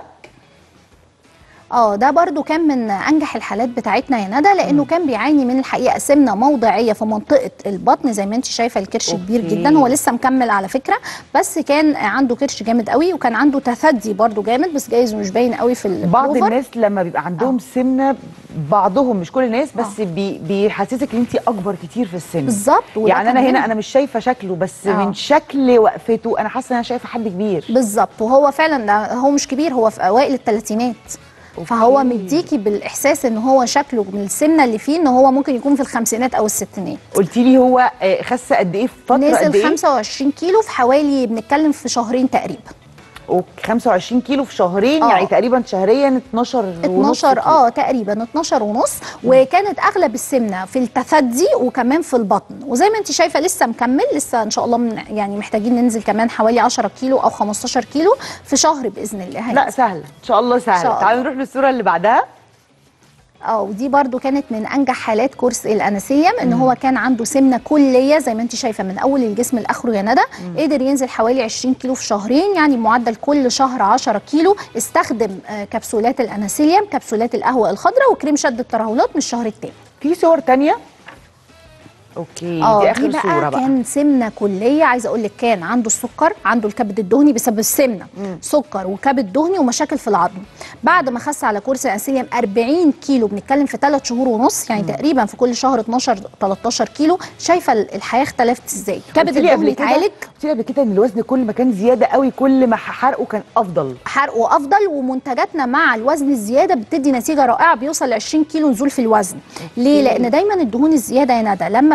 اه ده برضو كان من انجح الحالات بتاعتنا يا ندى لانه كان بيعاني من الحقيقه سمنه موضعيه في منطقه البطن زي ما انت شايفه الكرش أوكي. كبير جدا هو لسه مكمل على فكره بس كان عنده كرش جامد قوي وكان عنده تثدي برضو جامد بس جايز مش باين قوي في بعض البلوفر. الناس لما بيبقى عندهم سمنه بعضهم مش كل الناس بس بي بيحسسك ان انت اكبر كتير في السن بالظبط وده يعني انا كمان- هنا انا مش شايفه شكله بس آه. من شكل وقفته انا حاسه ان انا شايفه حد كبير بالظبط وهو فعلا ده هو مش كبير هو في اوائل الثلاثينات فهو أوكي. مديكي بالاحساس ان هو شكله من السمنه اللي فيه ان هو ممكن يكون في الخمسينات او الستينات قلتي لي هو آه، خس قد ايه في فتره قد نزل ايه 25 كيلو في حوالي بنتكلم في شهرين تقريبا أوكي، 25 كيلو في شهرين آه. يعني تقريبا شهريا 12 ونص 12 كيلو. اه تقريبا 12 ونص وكانت اغلب السمنه في التثدي وكمان في البطن وزي ما انت شايفه لسه مكمل لسه ان شاء الله من يعني محتاجين ننزل كمان حوالي 10 كيلو او 15 كيلو في شهر باذن الله لا سهله ان شاء الله سهله شاء الله. تعالوا نروح للصوره اللي بعدها اه ودي برضو كانت من انجح حالات كورس الاناسيليم ان هو كان عنده سمنه كليه زي ما انت شايفه من اول الجسم لاخره يا ندى قدر ينزل حوالي 20 كيلو في شهرين يعني معدل كل شهر 10 كيلو استخدم آه، كبسولات الاناسيليم كبسولات القهوه الخضراء وكريم شد الترهلات من الشهر الثاني في صور تانية اوكي اه دي دي اخر بقى صوره بقى كان سمنه كليه عايزه اقول لك كان عنده السكر عنده الكبد الدهني بسبب السمنه سكر وكبد دهني ومشاكل في العظم بعد ما خس على كورس الانسولين 40 كيلو بنتكلم في 3 شهور ونص يعني تقريبا في كل شهر 12 13 كيلو شايفه الحياه اختلفت ازاي كبد قلت لي الدهن قبل كده- اتعالج قلت لي قبل كده ان الوزن كل ما كان زياده قوي كل ما حرقه كان افضل حرقه افضل ومنتجاتنا مع الوزن الزياده بتدي نتيجه رائعه بيوصل ل 20 كيلو نزول في الوزن ليه لان دايما الدهون الزياده يا ندى لما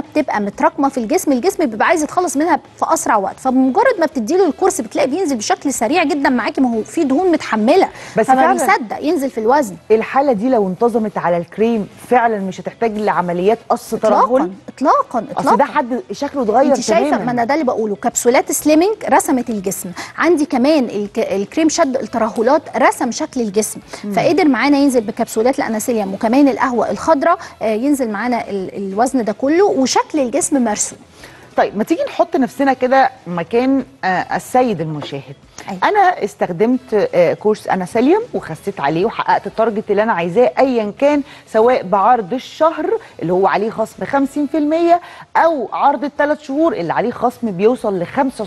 بتبقى متراكمه في الجسم الجسم بيبقى عايز يتخلص منها في اسرع وقت فبمجرد ما بتديله الكورس بتلاقي بينزل بشكل سريع جدا معاكي ما هو في دهون متحمله بس فما فعلاً- بيصدق ينزل في الوزن الحاله دي لو انتظمت على الكريم فعلا مش هتحتاج لعمليات قص اطلاقا ترهل اطلاقا اصل اطلاقا ده حد شكله اتغير انت شايفه تماماً. ما انا ده اللي بقوله كبسولات سليمنج رسمت الجسم عندي كمان الك... الكريم شد الترهلات رسم شكل الجسم فقدر معانا ينزل بكبسولات الاناسيليوم وكمان القهوه الخضراء آه، ينزل معانا ال... الوزن ده كله وشكل الجسم مرسوم طيب ما تيجي نحط نفسنا كده مكان آه السيد المشاهد أيوة. انا استخدمت آه كورس اناسيليوم وخسيت عليه وحققت التارجت اللي انا عايزاه ايا كان سواء بعرض الشهر اللي هو عليه خصم 50% او عرض الثلاث شهور اللي عليه خصم بيوصل ل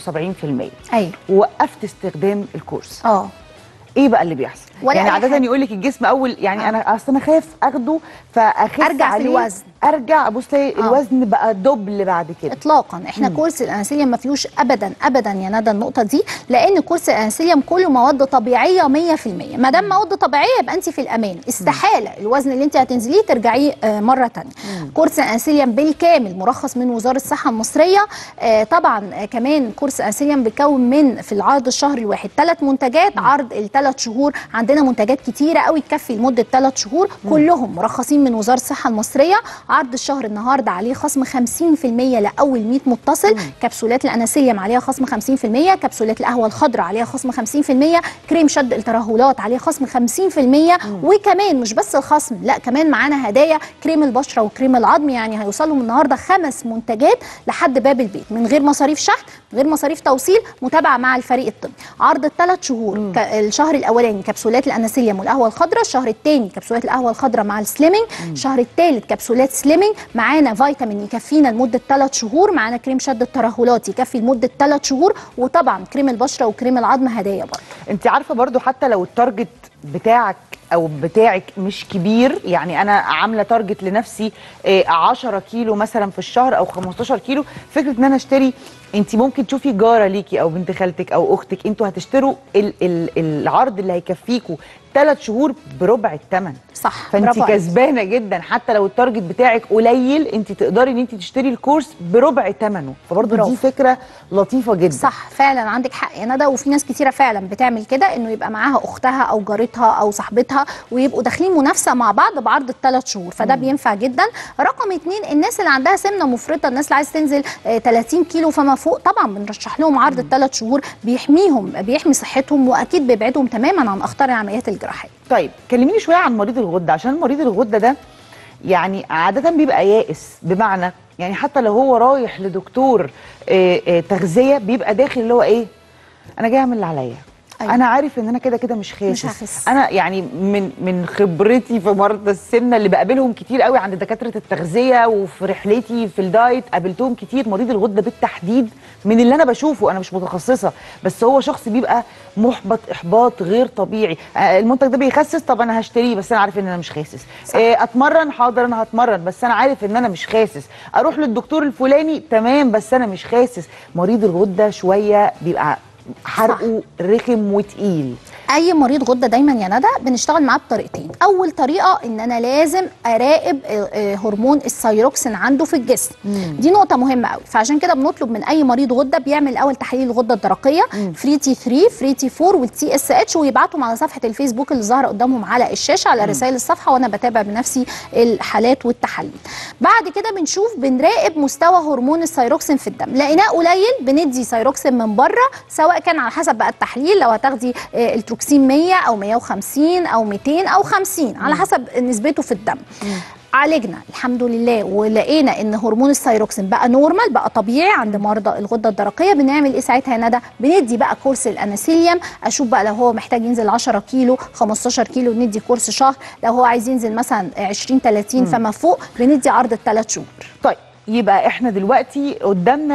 75% ايوه وقفت استخدام الكورس اه ايه بقى اللي بيحصل ولا يعني أي عاده حاجة. يقول لك الجسم اول يعني آه. انا اصل انا خايف اخده فاخس أرجع في عليه الوزن. ارجع ابص الاقي آه. الوزن بقى دبل بعد كده اطلاقا احنا مم. كورس الانسيليوم ما فيهوش ابدا ابدا يا ندى النقطه دي لان كورس الانسيليوم كله مواد طبيعيه 100% ما دام مواد طبيعيه يبقى انت في الامان استحاله الوزن اللي انت هتنزليه ترجعيه آه، مره ثانيه كورس الانسيليوم بالكامل مرخص من وزاره الصحه المصريه آه، طبعا آه، كمان كورس الانسيليوم بيكون من في العرض الشهر الواحد ثلاث منتجات عرض الثلاث شهور عندنا منتجات كتيره قوي تكفي لمده ثلاث شهور كلهم مرخصين من وزاره الصحه المصريه عرض الشهر النهارده عليه خصم 50% لاول 100 متصل كبسولات الاناسيليوم عليها خصم 50% كبسولات القهوه الخضراء عليها خصم 50% كريم شد الترهلات عليه خصم 50% وكمان مش بس الخصم لا كمان معانا هدايا كريم البشره وكريم العظم يعني هيوصلهم النهارده خمس منتجات لحد باب البيت من غير مصاريف شحن من غير مصاريف توصيل متابعه مع الفريق الطبي عرض الثلاث شهور ك- الشهر الاولاني كبسولات الاناسيليوم والقهوه الخضراء الشهر الثاني كبسولات القهوه الخضراء مع السليمنج الشهر الثالث كبسولات سليمنج معانا فيتامين يكفينا لمده ثلاث شهور معانا كريم شد الترهلات يكفي لمده ثلاث شهور وطبعا كريم البشره وكريم العظم هدايا برضه انت عارفه برضو حتى لو التارجت بتاعك او بتاعك مش كبير يعني انا عامله تارجت لنفسي آه، 10 كيلو مثلا في الشهر او 15 كيلو فكره ان انا اشتري انت ممكن تشوفي جاره ليكي او بنت خالتك او اختك انتوا هتشتروا ال ال العرض اللي هيكفيكوا ثلاث شهور بربع الثمن صح فانت برافو عليك. كسبانه جدا حتى لو التارجت بتاعك قليل انت تقدري ان انت تشتري الكورس بربع ثمنه فبرضه برافو. دي فكره لطيفه جدا صح فعلا عندك حق يا ندى وفي ناس كتيره فعلا بتعمل كده انه يبقى معاها اختها او جارتها او صاحبتها ويبقوا داخلين منافسه مع بعض بعرض الثلاث شهور فده بينفع جدا رقم اتنين الناس اللي عندها سمنه مفرطه الناس اللي عايز تنزل آه، 30 كيلو فما فوق طبعا بنرشح لهم عرض الثلاث شهور بيحميهم بيحمي صحتهم واكيد بيبعدهم تماما عن اخطار العمليات الجراحيه طيب كلميني شويه عن مريض الغده عشان مريض الغده ده يعني عاده بيبقى يائس بمعنى يعني حتى لو هو رايح لدكتور آه، آه، تغذيه بيبقى داخل اللي هو ايه انا جاي اعمل اللي عليا أيوة. انا عارف ان انا كده كده مش خاسس مش هخس. انا يعني من من خبرتي في مرضى السمنه اللي بقابلهم كتير قوي عند دكاتره التغذيه وفي رحلتي في الدايت قابلتهم كتير مريض الغده بالتحديد من اللي انا بشوفه انا مش متخصصه بس هو شخص بيبقى محبط احباط غير طبيعي آه، المنتج ده بيخسس طب انا هشتريه بس انا عارف ان انا مش خاسس آه، اتمرن حاضر انا هتمرن بس انا عارف ان انا مش خاسس اروح للدكتور الفلاني تمام بس انا مش خاسس مريض الغده شويه بيبقى حرقه رخم وتقيل اي مريض غده دايما يا ندى بنشتغل معاه بطريقتين اول طريقه ان انا لازم اراقب آه، آه، هرمون الثايروكسين عنده في الجسم دي نقطه مهمه قوي فعشان كده بنطلب من اي مريض غده بيعمل اول تحليل الغده الدرقيه فري تي 3 فري تي 4 والتي اس اتش ويبعتهم على صفحه الفيسبوك اللي ظاهره قدامهم على الشاشه على رسائل الصفحه وانا بتابع بنفسي الحالات والتحاليل بعد كده بنشوف بنراقب مستوى هرمون الثايروكسين في الدم لقيناه قليل بندي ثايروكسين من بره سواء كان على حسب بقى التحليل لو هتاخدي آه، التروكسين 100 او 150 او 200 او 50 على حسب نسبته في الدم عالجنا الحمد لله ولقينا ان هرمون الثايروكسين بقى نورمال بقى طبيعي عند مرضى الغده الدرقيه بنعمل ايه ساعتها يا ندى بندي بقى كورس الاناسيليوم اشوف بقى لو هو محتاج ينزل 10 كيلو 15 كيلو ندي كورس شهر لو هو عايز ينزل مثلا 20 30 فما فوق بندي عرض الثلاث شهور طيب يبقى احنا دلوقتي قدامنا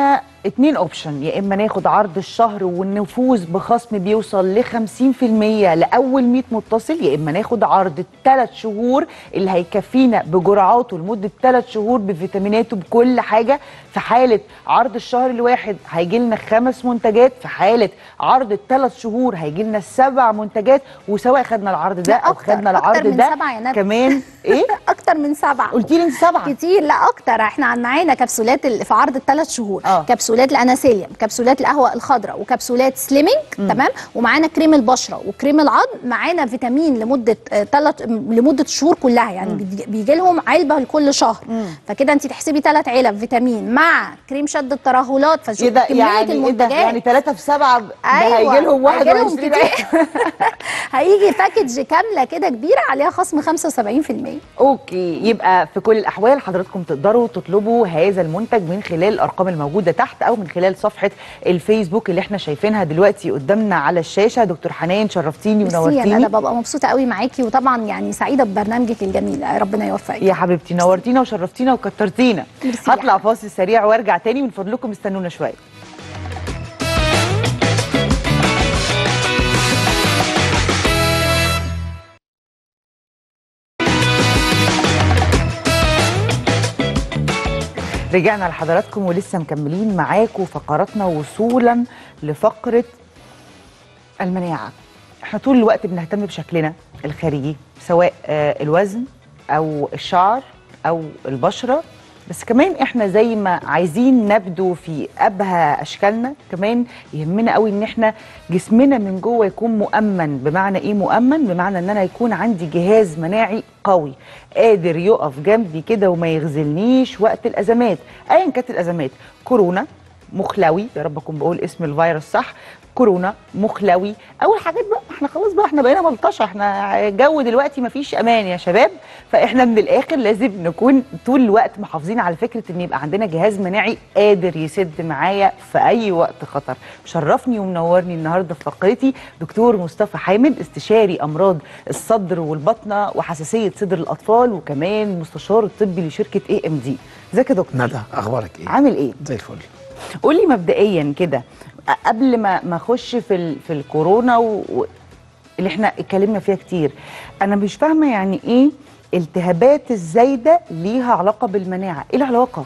اتنين اوبشن يا اما ناخد عرض الشهر والنفوذ بخصم بيوصل ل 50% لاول 100 متصل يا اما ناخد عرض الثلاث شهور اللي هيكفينا بجرعاته لمده ثلاث شهور بفيتاميناته بكل حاجه في حاله عرض الشهر الواحد هيجي لنا خمس منتجات في حاله عرض الثلاث شهور هيجي لنا سبع منتجات وسواء خدنا العرض ده لا، او أكتر- خدنا أكتر العرض من ده سبعة يا ندى. كمان ايه اكتر من سبعه قلتي لي انت سبعه كتير لا اكتر احنا عن معانا كبسولات ال- في عرض الثلاث شهور آه. كبسولات الاناسيليوم كبسولات القهوه الخضراء وكبسولات سليمينج تمام ومعانا كريم البشره وكريم العظم معانا فيتامين لمده ثلاث لمده الشهور كلها يعني بيجي لهم علبه لكل شهر فكده انت تحسبي ثلاث علب فيتامين مع كريم شد الترهلات ايه فشوفي ده كميه يعني ايه ده المنتجات يعني ثلاثة في سبعة ده أيوة، هيجي لهم هيجي لهم 21 كتير. هيجي باكج كامله كده كبيره عليها خصم 75% اوكي يبقى في كل الاحوال حضراتكم تقدروا تطلبوا هذا المنتج من خلال الارقام الموجوده تحت او من خلال صفحه الفيسبوك اللي احنا شايفينها دلوقتي قدامنا على الشاشه دكتور حنان شرفتيني ميرسي ونورتيني انا ببقى مبسوطه قوي معاكي وطبعا يعني سعيده ببرنامجك الجميل ربنا يوفقك يا حبيبتي نورتينا وشرفتينا وكترتينا ميرسي يا هطلع فاصل سريع وارجع تاني من فضلكم استنونا شويه رجعنا لحضراتكم ولسه مكملين معاكم فقراتنا وصولا لفقره المناعه احنا طول الوقت بنهتم بشكلنا الخارجي سواء آه، الوزن او الشعر او البشره بس كمان احنا زي ما عايزين نبدو في ابهى اشكالنا كمان يهمنا قوي ان احنا جسمنا من جوه يكون مؤمن بمعنى ايه مؤمن بمعنى ان انا يكون عندي جهاز مناعي قوي قادر يقف جنبي كده وما يغزلنيش وقت الازمات ايا كانت الازمات كورونا مخلوي يا رب اكون بقول اسم الفيروس صح كورونا مخلوي اول حاجات بقى احنا خلاص بقى احنا بقينا ملطشه احنا الجو دلوقتي مفيش امان يا شباب فاحنا من الاخر لازم نكون طول الوقت محافظين على فكره ان يبقى عندنا جهاز مناعي قادر يسد معايا في اي وقت خطر مشرفني ومنورني النهارده في فقرتي دكتور مصطفى حامد استشاري امراض الصدر والبطنه وحساسيه صدر الاطفال وكمان مستشار الطبي لشركه اي ام دي ازيك يا دكتور ندى اخبارك ايه عامل ايه زي الفل قول لي مبدئيا كده قبل ما ما اخش في ال... في الكورونا و... و- اللي احنا اتكلمنا فيها كتير انا مش فاهمه يعني ايه التهابات الزايده ليها علاقه بالمناعه ايه العلاقه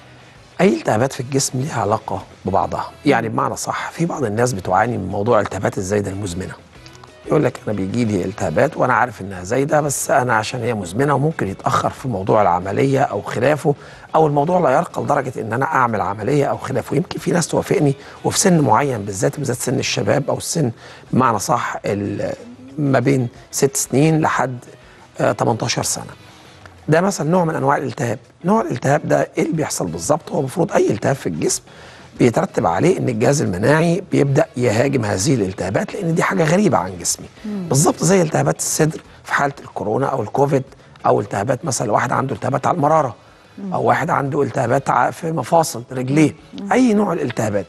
اي التهابات في الجسم ليها علاقه ببعضها يعني بمعنى صح في بعض الناس بتعاني من موضوع التهابات الزايده المزمنه يقول لك انا بيجي لي التهابات وانا عارف انها زايده بس انا عشان هي مزمنه وممكن يتاخر في موضوع العمليه او خلافه او الموضوع لا يرقى لدرجه ان انا اعمل عمليه او خلافه يمكن في ناس توافقني وفي سن معين بالذات بالذات سن الشباب او السن بمعنى صح ال- ما بين ست سنين لحد آه، 18 سنه ده مثلا نوع من انواع الالتهاب نوع الالتهاب ده ايه اللي بيحصل بالظبط هو المفروض اي التهاب في الجسم بيترتب عليه ان الجهاز المناعي بيبدا يهاجم هذه الالتهابات لان دي حاجه غريبه عن جسمي بالظبط زي التهابات الصدر في حاله الكورونا او الكوفيد او التهابات مثلا لو واحد عنده التهابات على المراره او واحد عنده التهابات ع- في مفاصل رجليه اي نوع الالتهابات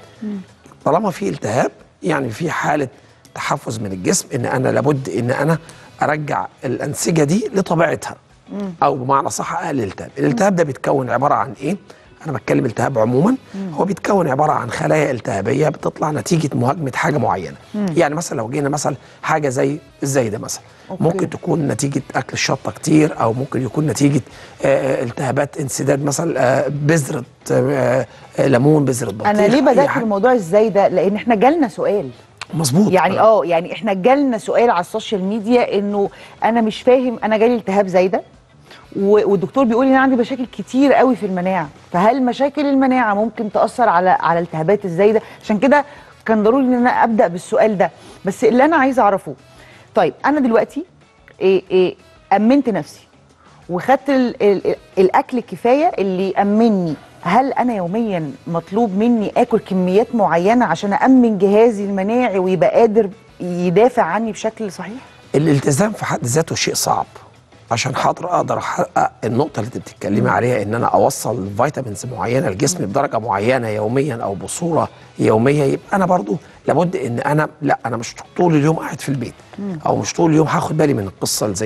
طالما في التهاب يعني في حاله تحفز من الجسم ان انا لابد ان انا ارجع الانسجه دي لطبيعتها او بمعنى صح اقلل الالتهاب الالتهاب ده بيتكون عباره عن ايه انا بتكلم التهاب عموما هو بيتكون عباره عن خلايا التهابيه بتطلع نتيجه مهاجمه حاجه معينه يعني مثلا لو جينا مثلا حاجه زي الزايده مثلا أوكي. ممكن تكون نتيجه اكل الشطه كتير او ممكن يكون نتيجه آه، التهابات انسداد مثلا آه، بذره آه، آه، ليمون بذره بطيخ انا ليه أي بدات حاجة. بالموضوع ازاي ده لان احنا جالنا سؤال مظبوط يعني اه يعني احنا جالنا سؤال على السوشيال ميديا انه انا مش فاهم انا جالي التهاب زايده و- والدكتور بيقول لي انا عندي مشاكل كتير قوي في المناعه فهل مشاكل المناعه ممكن تاثر على على التهابات الزايده عشان كده كان ضروري ان انا ابدا بالسؤال ده بس اللي انا عايزه اعرفه طيب انا دلوقتي إيه إيه امنت نفسي وخدت ال ال الاكل الكفايه اللي يامنني هل انا يوميا مطلوب مني اكل كميات معينه عشان امن جهازي المناعي ويبقى قادر يدافع عني بشكل صحيح الالتزام في حد ذاته شيء صعب عشان خاطر اقدر احقق النقطه اللي انت بتتكلمي عليها ان انا اوصل فيتامينز معينه لجسمي بدرجه معينه يوميا او بصوره يوميه يبقى انا برضو لابد ان انا لا انا مش طول اليوم قاعد في البيت او مش طول اليوم هاخد بالي من القصه اللي زي دي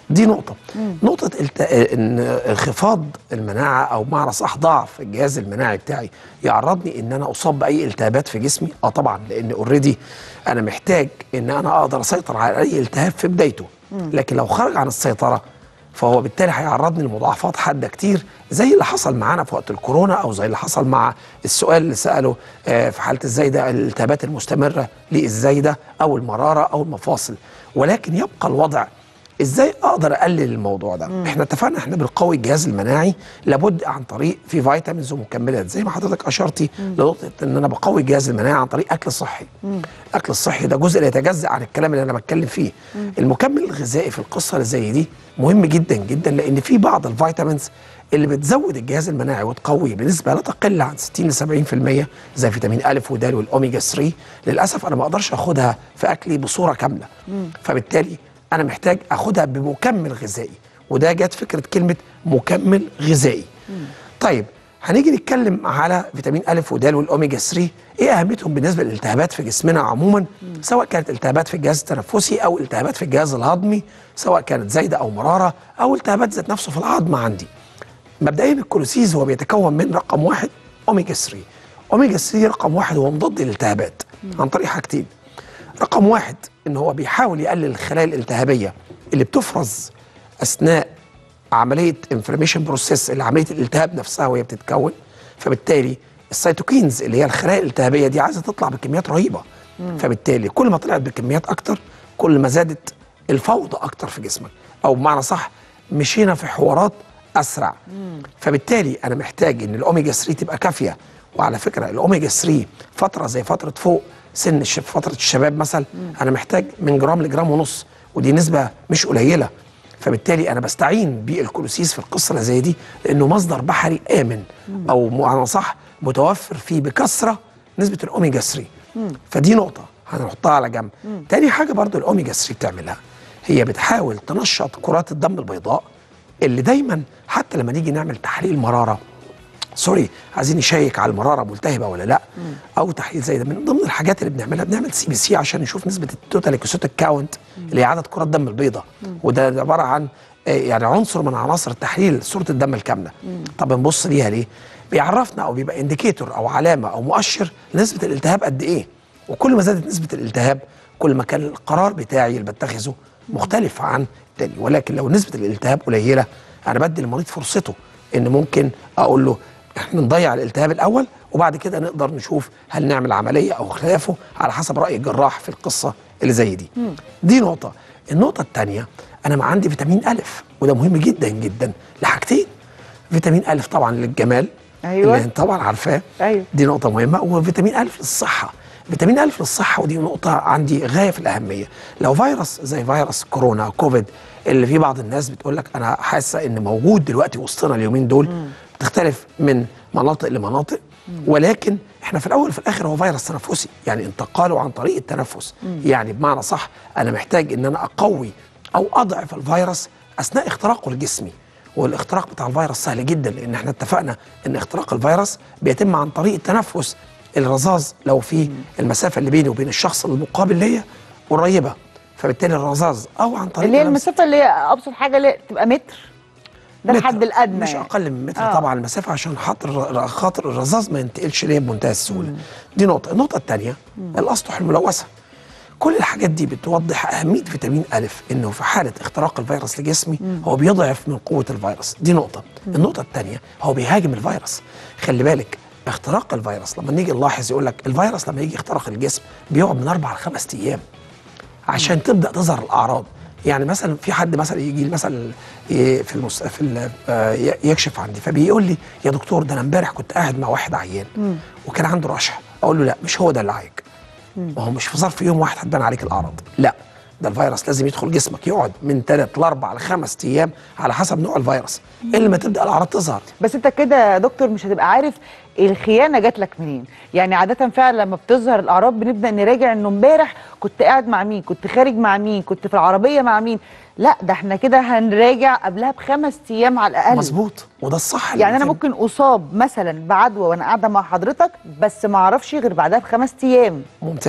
دي نقطة نقطة الت... ان انخفاض المناعة او بمعنى صح ضعف الجهاز المناعي بتاعي يعرضني ان انا اصاب باي التهابات في جسمي اه طبعا لان اوريدي انا محتاج ان انا اقدر اسيطر على اي التهاب في بدايته لكن لو خرج عن السيطرة فهو بالتالي هيعرضني لمضاعفات حاده كتير زي اللي حصل معانا في وقت الكورونا او زي اللي حصل مع السؤال اللي ساله آه، في حاله الزايده الالتهابات المستمره للزايده او المراره او المفاصل ولكن يبقى الوضع ازاي اقدر اقلل الموضوع ده احنا اتفقنا احنا بنقوي الجهاز المناعي لابد عن طريق في فيتامينز ومكملات زي ما حضرتك اشرتي لنقطه ان انا بقوي الجهاز المناعي عن طريق اكل صحي الاكل الصحي ده جزء لا يتجزا عن الكلام اللي انا بتكلم فيه المكمل الغذائي في القصه اللي زي دي مهم جدا جدا لان في بعض الفيتامينز اللي بتزود الجهاز المناعي وتقويه بنسبه لا تقل عن 60 ل 70% زي فيتامين ا ود والاوميجا 3 للاسف انا ما اقدرش اخدها في اكلي بصوره كامله فبالتالي انا محتاج اخدها بمكمل غذائي وده جت فكره كلمه مكمل غذائي طيب هنيجي نتكلم على فيتامين ا ود والاوميجا 3 ايه اهميتهم بالنسبه للالتهابات في جسمنا عموما سواء كانت التهابات في الجهاز التنفسي او التهابات في الجهاز الهضمي سواء كانت زايده او مراره او التهابات ذات نفسه في العظم عندي مبدئيا الكولوسيز هو بيتكون من رقم واحد اوميجا 3 اوميجا 3 رقم واحد هو مضاد للالتهابات عن طريق حاجتين رقم واحد ان هو بيحاول يقلل الخلايا الالتهابيه اللي بتفرز اثناء عمليه انفلاميشن بروسيس اللي عمليه الالتهاب نفسها وهي بتتكون فبالتالي السيتوكينز اللي هي الخلايا الالتهابيه دي عايزه تطلع بكميات رهيبه فبالتالي كل ما طلعت بكميات اكتر كل ما زادت الفوضى اكتر في جسمك او بمعنى صح مشينا في حوارات اسرع فبالتالي انا محتاج ان الاوميجا 3 تبقى كافيه وعلى فكره الاوميجا 3 فتره زي فتره فوق سن الش- فتره الشباب مثلا انا محتاج من جرام لجرام ونص ودي نسبه مش قليله فبالتالي انا بستعين بالكولوسيس في القصه اللي زي دي لانه مصدر بحري امن او معنى صح متوفر فيه بكثره نسبه الاوميجا 3 فدي نقطه هنحطها على جنب تاني حاجه برضو الاوميجا 3 بتعملها هي بتحاول تنشط كرات الدم البيضاء اللي دايما حتى لما نيجي نعمل تحليل مراره سوري عايزين نشيك على المراره ملتهبه ولا لا او تحليل زي ده من ضمن الحاجات اللي بنعملها بنعمل سي بي سي عشان نشوف نسبه التوتال ليكوسيتيك كاونت اللي هي عدد كرات الدم البيضاء وده عباره عن آه، يعني عنصر من عناصر التحليل صوره الدم الكامله طب نبص ليها ليه بيعرفنا او بيبقى انديكيتور او علامه او مؤشر لنسبه الالتهاب قد ايه وكل ما زادت نسبه الالتهاب كل ما كان القرار بتاعي اللي بتخذه مختلف عن التاني ولكن لو نسبه الالتهاب قليله انا بدي المريض فرصته ان ممكن اقول له احنا نضيع الالتهاب الاول وبعد كده نقدر نشوف هل نعمل عمليه او خلافه على حسب راي الجراح في القصه اللي زي دي. دي نقطه. النقطه الثانيه انا ما عندي فيتامين الف وده مهم جدا جدا لحاجتين. فيتامين الف طبعا للجمال أيوة. اللي انت طبعا عارفاه أيوة. دي نقطه مهمه وفيتامين الف للصحه. فيتامين الف للصحه ودي نقطه عندي غايه في الاهميه. لو فيروس زي فيروس كورونا كوفيد اللي في بعض الناس بتقول لك انا حاسه ان موجود دلوقتي وسطنا اليومين دول بتختلف من مناطق لمناطق ولكن احنا في الاول وفي الاخر هو فيروس تنفسي يعني انتقاله عن طريق التنفس يعني بمعنى صح انا محتاج ان انا اقوي او اضعف الفيروس اثناء اختراقه لجسمي والاختراق بتاع الفيروس سهل جدا لان احنا اتفقنا ان اختراق الفيروس بيتم عن طريق التنفس الرذاذ لو في المسافه اللي بيني وبين الشخص المقابل ليا قريبه فبالتالي الرذاذ او عن طريق اللي هي لمس المسافه اللي هي ابسط حاجه اللي تبقى متر ده متر. الحد الادنى مش يعني. اقل من متر آه. آه. طبعا المسافه عشان خاطر خاطر الرذاذ ما ينتقلش ليا بمنتهى السهوله دي نقطه النقطه الثانيه الاسطح الملوثه كل الحاجات دي بتوضح اهميه فيتامين الف انه في حاله اختراق الفيروس لجسمي هو بيضعف من قوه الفيروس دي نقطه النقطه الثانيه هو بيهاجم الفيروس خلي بالك اختراق الفيروس لما نيجي نلاحظ يقول لك الفيروس لما يجي يخترق الجسم بيقعد من اربع لخمس ايام عشان تبدا تظهر الاعراض يعني مثلا في حد مثلا يجي لي مثلا ي- في المس... في ال- آه، ي- يكشف عندي فبيقول لي يا دكتور ده انا امبارح كنت قاعد مع واحد عيان وكان عنده رشح اقول له لا مش هو ده اللي عايك ما هو مش في ظرف يوم واحد هتبان عليك الاعراض لا ده الفيروس لازم يدخل جسمك يقعد من ثلاث لاربع لخمس ايام على حسب نوع الفيروس الا ما تبدا الاعراض تظهر بس انت كده يا دكتور مش هتبقى عارف الخيانه جات لك منين يعني عاده فعلا لما بتظهر الاعراض بنبدا نراجع انه امبارح كنت قاعد مع مين كنت خارج مع مين كنت في العربيه مع مين لا ده احنا كده هنراجع قبلها بخمس ايام على الاقل مظبوط وده الصح اللي يعني انا بيتم. ممكن اصاب مثلا بعدوى وانا قاعده مع حضرتك بس ما اعرفش غير بعدها بخمس ايام ممتاز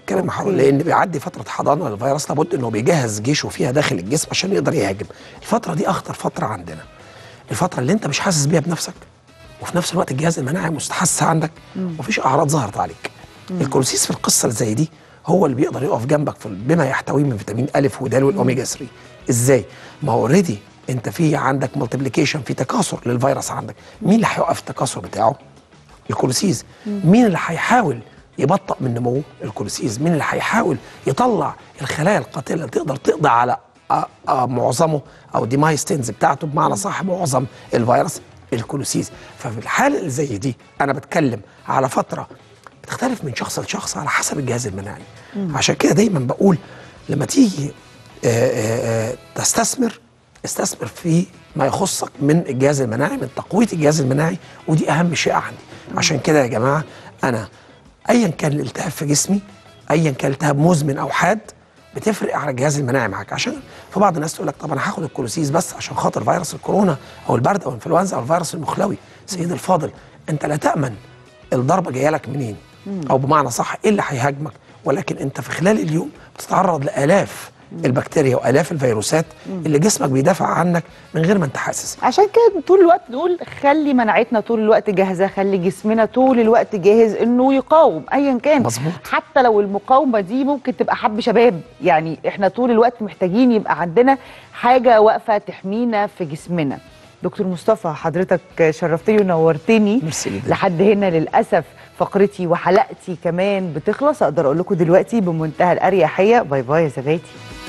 اتكلم مع أوكي. لان بيعدي فتره حضانه للفيروس لابد انه بيجهز جيشه فيها داخل الجسم عشان يقدر يهاجم الفتره دي اخطر فتره عندنا الفتره اللي انت مش حاسس بيها بنفسك وفي نفس الوقت الجهاز المناعي مستحث عندك ومفيش اعراض ظهرت عليك الكولوسيس في القصه اللي زي دي هو اللي بيقدر يقف جنبك في بما يحتويه من فيتامين الف ود والاوميجا 3 ازاي ما هو اوريدي انت في عندك مالتيبليكيشن في تكاثر للفيروس عندك مين اللي هيوقف التكاثر بتاعه الكولوسيز مين اللي هيحاول يبطئ من نموه الكولوسيز مين اللي هيحاول يطلع الخلايا القاتله اللي تقدر تقضي على آه، آه، معظمه او ديمايستينز بتاعته بمعنى صح معظم الفيروس الكولوسيز ففي الحاله اللي زي دي انا بتكلم على فتره بتختلف من شخص لشخص على حسب الجهاز المناعي عشان كده دايما بقول لما تيجي آه، آه، آه، تستثمر استثمر في ما يخصك من الجهاز المناعي من تقويه الجهاز المناعي ودي اهم شيء عندي عشان كده يا جماعه انا ايا كان الالتهاب في جسمي ايا كان التهاب مزمن او حاد بتفرق على الجهاز المناعي معاك عشان في بعض الناس تقول لك طب انا هاخد الكولوسيس بس عشان خاطر فيروس الكورونا او البرد او الانفلونزا او الفيروس المخلوي سيدي الفاضل انت لا تامن الضربه جايه لك منين او بمعنى صح ايه اللي هيهاجمك ولكن انت في خلال اليوم بتتعرض لالاف البكتيريا والاف الفيروسات اللي جسمك بيدافع عنك من غير ما انت حاسس عشان كده طول الوقت نقول خلي مناعتنا طول الوقت جاهزه خلي جسمنا طول الوقت جاهز انه يقاوم ايا كان مظبوط. حتى لو المقاومه دي ممكن تبقى حب شباب يعني احنا طول الوقت محتاجين يبقى عندنا حاجه واقفه تحمينا في جسمنا دكتور مصطفى حضرتك شرفتني ونورتني ميرسي جدا. لحد هنا للاسف فقرتي وحلقتي كمان بتخلص اقدر اقول لكم دلوقتي بمنتهى الاريحيه باي باي يا زبادي